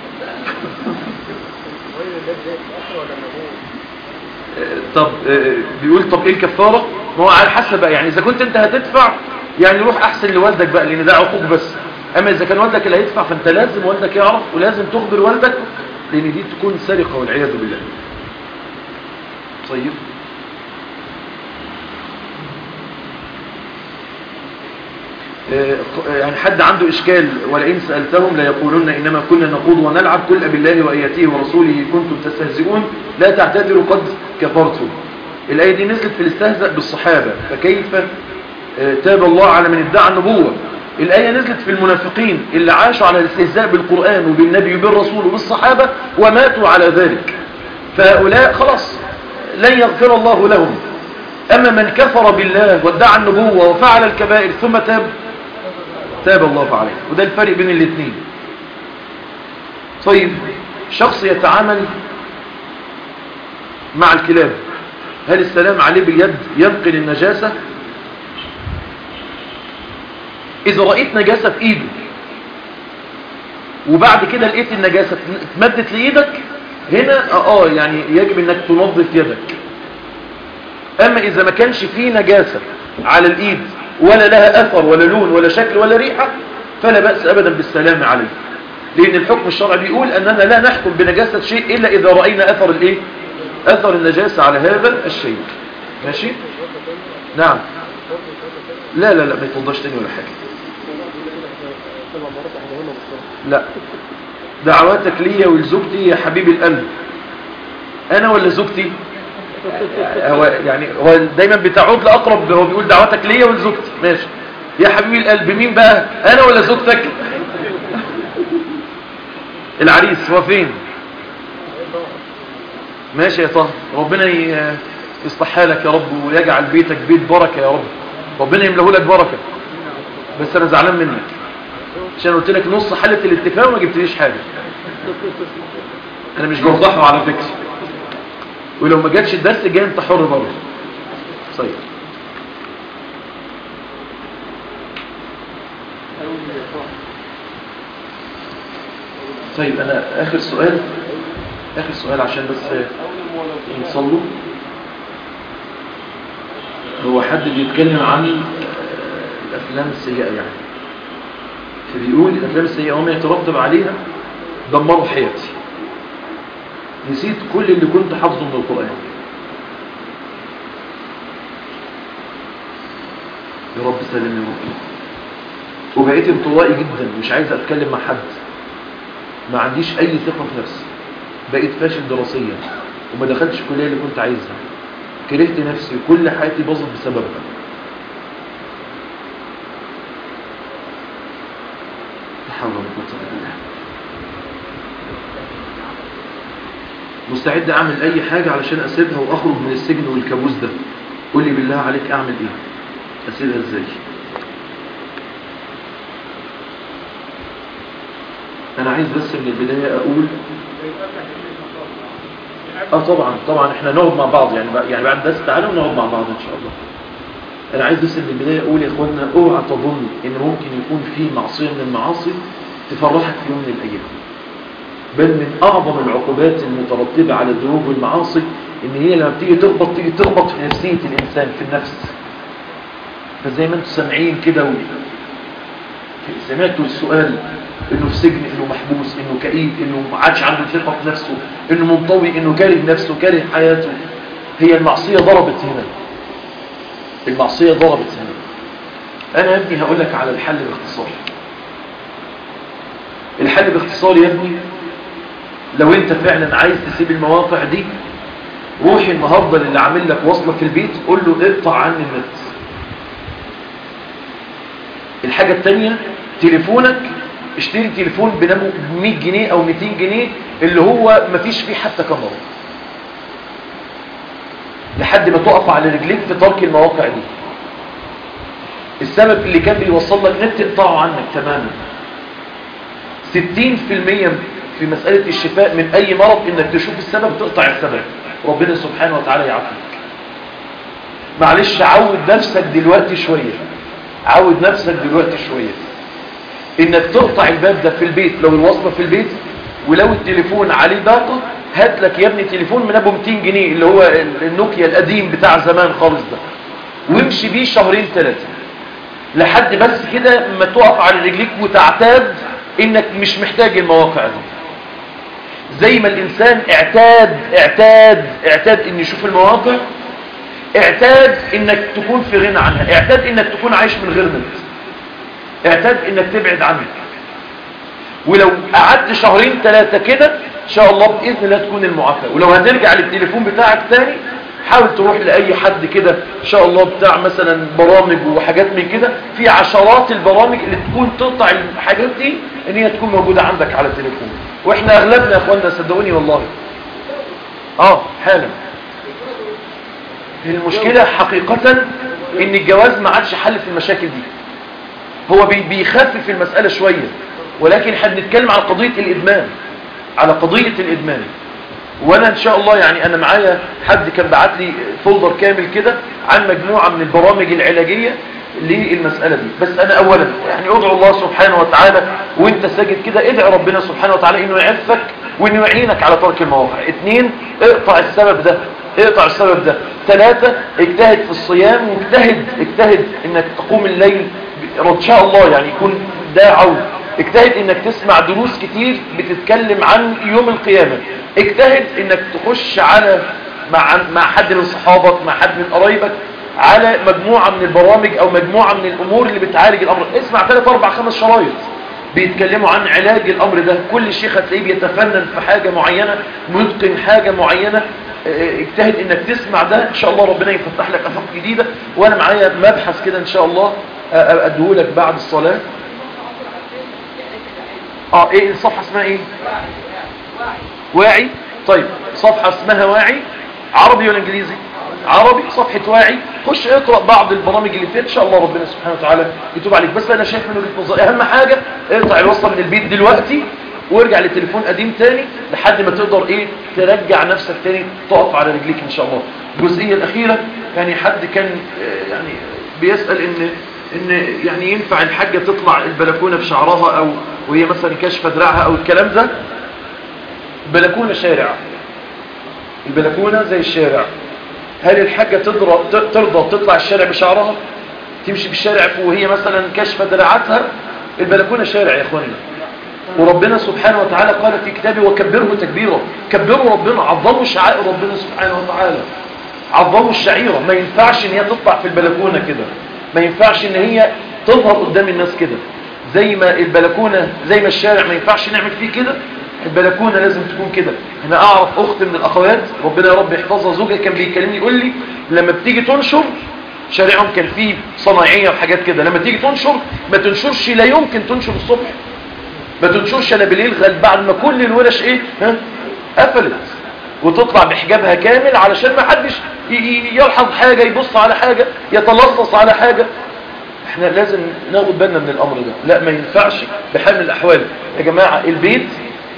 طب بيقول طب ايه الكفارة ما هو على حسب بقى يعني اذا كنت انت هتدفع يعني روح احسن لوالدك بقى لان ده عقوق بس اما اذا كان والدك اللي هيدفع فانت لازم والدك يعرف ولازم تخبر والدك لان دي تكون سرقة والعياذ بالله طيب يعني حد عنده إشكال ولئن سألتهم لا يقولون إنما كنا نقود ونلعب كل بالله وآياته ورسوله كنتم تستهزئون لا تعتذروا قد كفرتم الآية دي نزلت في الاستهزاء بالصحابة فكيف آه، تاب الله على من ادعى النبوة الآية نزلت في المنافقين اللي عاشوا على الاستهزاء بالقرآن وبالنبي وبالرسول وبالصحابة وماتوا على ذلك فهؤلاء خلاص لن يغفر الله لهم أما من كفر بالله وادعى النبوة وفعل الكبائر ثم تاب تاب الله عليه وده الفرق بين الاثنين طيب شخص يتعامل مع الكلاب هل السلام عليه باليد ينقل النجاسة إذا رأيت نجاسة في إيده وبعد كده لقيت النجاسة اتمدت لإيدك هنا آه يعني يجب أنك تنظف يدك أما إذا ما كانش فيه نجاسة على الإيد ولا لها أثر ولا لون ولا شكل ولا ريحة فلا بأس أبدا بالسلام عليه لأن الحكم الشرعي بيقول أننا لا نحكم بنجاسة شيء إلا إذا رأينا أثر الإيه؟ أثر النجاسة على هذا الشيء ماشي؟ نعم لا لا لا ما يتوضاش تاني ولا حاجة لا دعواتك ليا ولزوجتي يا حبيب القلب أنا ولا زوجتي هو يعني هو دايما بتعود لأقرب هو بيقول دعواتك ليا ولزوجتي ماشي يا حبيبي القلب مين بقى أنا ولا زوجتك العريس هو فين ماشي يا طه ربنا ي- يصلح حالك يا رب ويجعل بيتك بيت بركة يا رب ربنا يملاه لك بركة بس انا زعلان منك عشان قلت لك نص حالة الاتفاق وما جبتليش حاجة انا مش بوضحه على فكرة ولو ما جاتش الدرس الجاي انت حر برضه طيب طيب انا اخر سؤال اخر سؤال عشان بس نصلوا هو حد بيتكلم عن الافلام السيئه يعني فبيقول الافلام السيئه وما يترتب عليها دمروا حياتي نسيت كل اللي كنت حافظه من القران يا رب سلم يا رب وبقيت انطوائي جدا مش عايز اتكلم مع حد ما عنديش اي ثقه في نفسي بقيت فاشل دراسيا وما دخلتش الكليه اللي كنت عايزها كرهت نفسي وكل حياتي باظت بسببها لا حول ولا قوه الا بالله مستعد اعمل اي حاجه علشان اسيبها واخرج من السجن والكابوس ده قول لي بالله عليك اعمل ايه اسيبها ازاي انا عايز بس من البدايه اقول اه طبعا طبعا احنا نقعد مع بعض يعني بع- يعني بعد درس تعالوا نقعد مع بعض ان شاء الله انا عايز بس من البدايه اقول يا اخوانا اوعى تظن ان ممكن يكون في معصيه من المعاصي تفرحك في يوم من الايام بل من اعظم العقوبات المترتبه على الذنوب والمعاصي ان هي لما بتيجي تخبط تيجي تخبط في نفسيه الانسان في النفس فزي ما انتم سامعين كده و... سمعتوا السؤال انه في سجن انه محبوس انه كئيب انه ما عادش عنده ثقه في نفسه انه منطوي انه كاره نفسه كاره حياته هي المعصيه ضربت هنا المعصيه ضربت هنا انا يا ابني هقول لك على الحل باختصار الحل باختصار يا ابني لو انت فعلا عايز تسيب المواقع دي روح النهارده للي عامل لك وصله في البيت قول له اقطع عني النت الحاجة التانية تليفونك اشتري تليفون بنمو 100 جنيه او 200 جنيه اللي هو مفيش فيه حتى كاميرا لحد ما تقف على رجليك في ترك المواقع دي السبب اللي كان بيوصل لك نت اقطعه عنك تماما 60% في مسألة الشفاء من أي مرض إنك تشوف السبب تقطع السبب ربنا سبحانه وتعالى يعافيك معلش عود نفسك دلوقتي شوية عود نفسك دلوقتي شوية انك تقطع الباب ده في البيت لو الوصلة في البيت ولو التليفون عليه باقة هات لك يا ابني تليفون من ابو 200 جنيه اللي هو النوكيا القديم بتاع زمان خالص ده وامشي بيه شهرين ثلاثة لحد بس كده ما تقف على رجليك وتعتاد انك مش محتاج المواقع دي زي ما الانسان اعتاد اعتاد اعتاد ان يشوف المواقع اعتاد انك تكون في غنى عنها اعتاد انك تكون عايش من غير نت اعتاد انك تبعد عنها ولو قعدت شهرين ثلاثة كده ان شاء الله باذن الله تكون المعافاة ولو هترجع للتليفون بتاعك تاني حاول تروح لأي حد كده إن شاء الله بتاع مثلا برامج وحاجات من كده في عشرات البرامج اللي تكون تقطع الحاجات دي إن هي تكون موجودة عندك على التليفون وإحنا أغلبنا يا أخوانا صدقوني والله آه حالا المشكلة حقيقة إن الجواز ما عادش حل في المشاكل دي هو بي- بيخفف المسألة شوية ولكن احنا بنتكلم على قضية الإدمان على قضية الإدمان وانا ان شاء الله يعني انا معايا حد كان بعت لي فولدر كامل كده عن مجموعة من البرامج العلاجية للمسألة دي بس انا اولا يعني ادعو الله سبحانه وتعالى وانت ساجد كده ادعي ربنا سبحانه وتعالى انه يعفك وانه يعينك على ترك المواقع اتنين اقطع السبب ده اقطع السبب ده ثلاثة اجتهد في الصيام واجتهد اجتهد انك تقوم الليل ان شاء الله يعني يكون ده عود اجتهد انك تسمع دروس كتير بتتكلم عن يوم القيامة اجتهد انك تخش على مع مع حد من صحابك مع حد من قرايبك على مجموعة من البرامج او مجموعة من الامور اللي بتعالج الامر اسمع ثلاث اربع خمس شرايط بيتكلموا عن علاج الامر ده كل شيخ هتلاقيه بيتفنن في حاجة معينة متقن حاجة معينة اه، اجتهد انك تسمع ده ان شاء الله ربنا يفتح لك افاق جديدة وانا معايا مبحث كده ان شاء الله اه، اديهولك بعد الصلاة اه ايه الصفحة اسمها ايه واعي طيب صفحة اسمها واعي عربي ولا انجليزي عربي صفحة واعي خش اقرأ بعض البرامج اللي فيها ان شاء الله ربنا سبحانه وتعالى يتوب عليك بس انا شايف من وجهة نظري اهم حاجة اقطع الوصلة من البيت دلوقتي وارجع للتليفون قديم تاني لحد ما تقدر ايه ترجع نفسك تاني تقف على رجليك ان شاء الله الجزئية الاخيرة يعني حد كان آه، يعني بيسأل ان ان يعني ينفع الحاجة تطلع البلكونة بشعرها او وهي مثلا كاشفة دراعها او الكلام ده البلكونة شارع البلكونة زي الشارع هل الحاجة تضرب ترضى تطلع الشارع بشعرها تمشي بالشارع وهي مثلا كشف دراعاتها البلكونة شارع يا اخوانا وربنا سبحانه وتعالى قال في كتابه وكبره تكبيرا كبروا ربنا عظموا شعائر ربنا سبحانه وتعالى عظموا الشعيرة ما ينفعش ان هي تطلع في البلكونة كده ما ينفعش ان هي تظهر قدام الناس كده زي ما البلكونة زي ما الشارع ما ينفعش نعمل فيه كده البلكونة لازم تكون كده انا اعرف اخت من الاخوات ربنا يا رب يحفظها زوجها كان بيكلمني يقول لي لما بتيجي تنشر شارعهم كان فيه صناعية وحاجات كده لما تيجي تنشر ما تنشرش لا يمكن تنشر الصبح ما تنشرش الا بالليل غير بعد ما كل الورش ايه ها قفلت وتطلع بحجابها كامل علشان ما حدش ي- ي- يلحظ حاجة يبص على حاجة يتلصص على حاجة احنا لازم ناخد بالنا من الامر ده لا ما ينفعش بحال من الاحوال يا جماعة البيت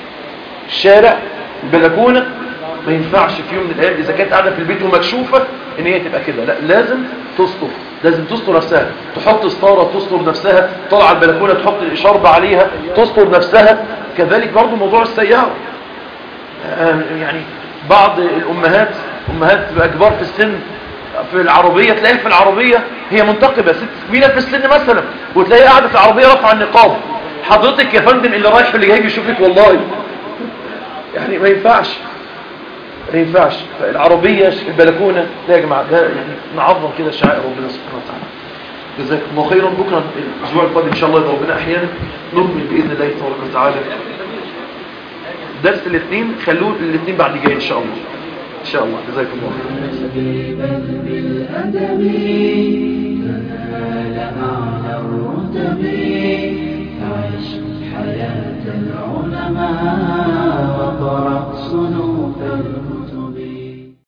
الشارع البلكونة ما ينفعش في يوم من الايام اذا كانت قاعدة في البيت ومكشوفة ان هي تبقى كده لا لازم تستر لازم تستر نفسها تحط ستارة تستر نفسها طلع البلكونة تحط الاشارة عليها تستر نفسها كذلك برضو موضوع السيارة آه، يعني بعض الامهات امهات بقى كبار في السن في العربية تلاقيها في العربية هي منتقبة ست كبيرة في السن مثلا وتلاقيها قاعدة في العربية رفع النقاب حضرتك يا فندم اللي رايح واللي جاي بيشوفك والله يعني ما ينفعش ما ينفعش العربية البلكونة لا يا جماعة ده يعني نعظم كده شعائر ربنا سبحانه وتعالى جزاكم الله خيرا بكرة الأسبوع القادم إن شاء الله إذا ربنا أحيانا نكمل بإذن الله تبارك وتعالى درس الاثنين خلوه الاثنين بعد جاي إن شاء الله إن شاء الله جزاكم الله خيرا بالأدب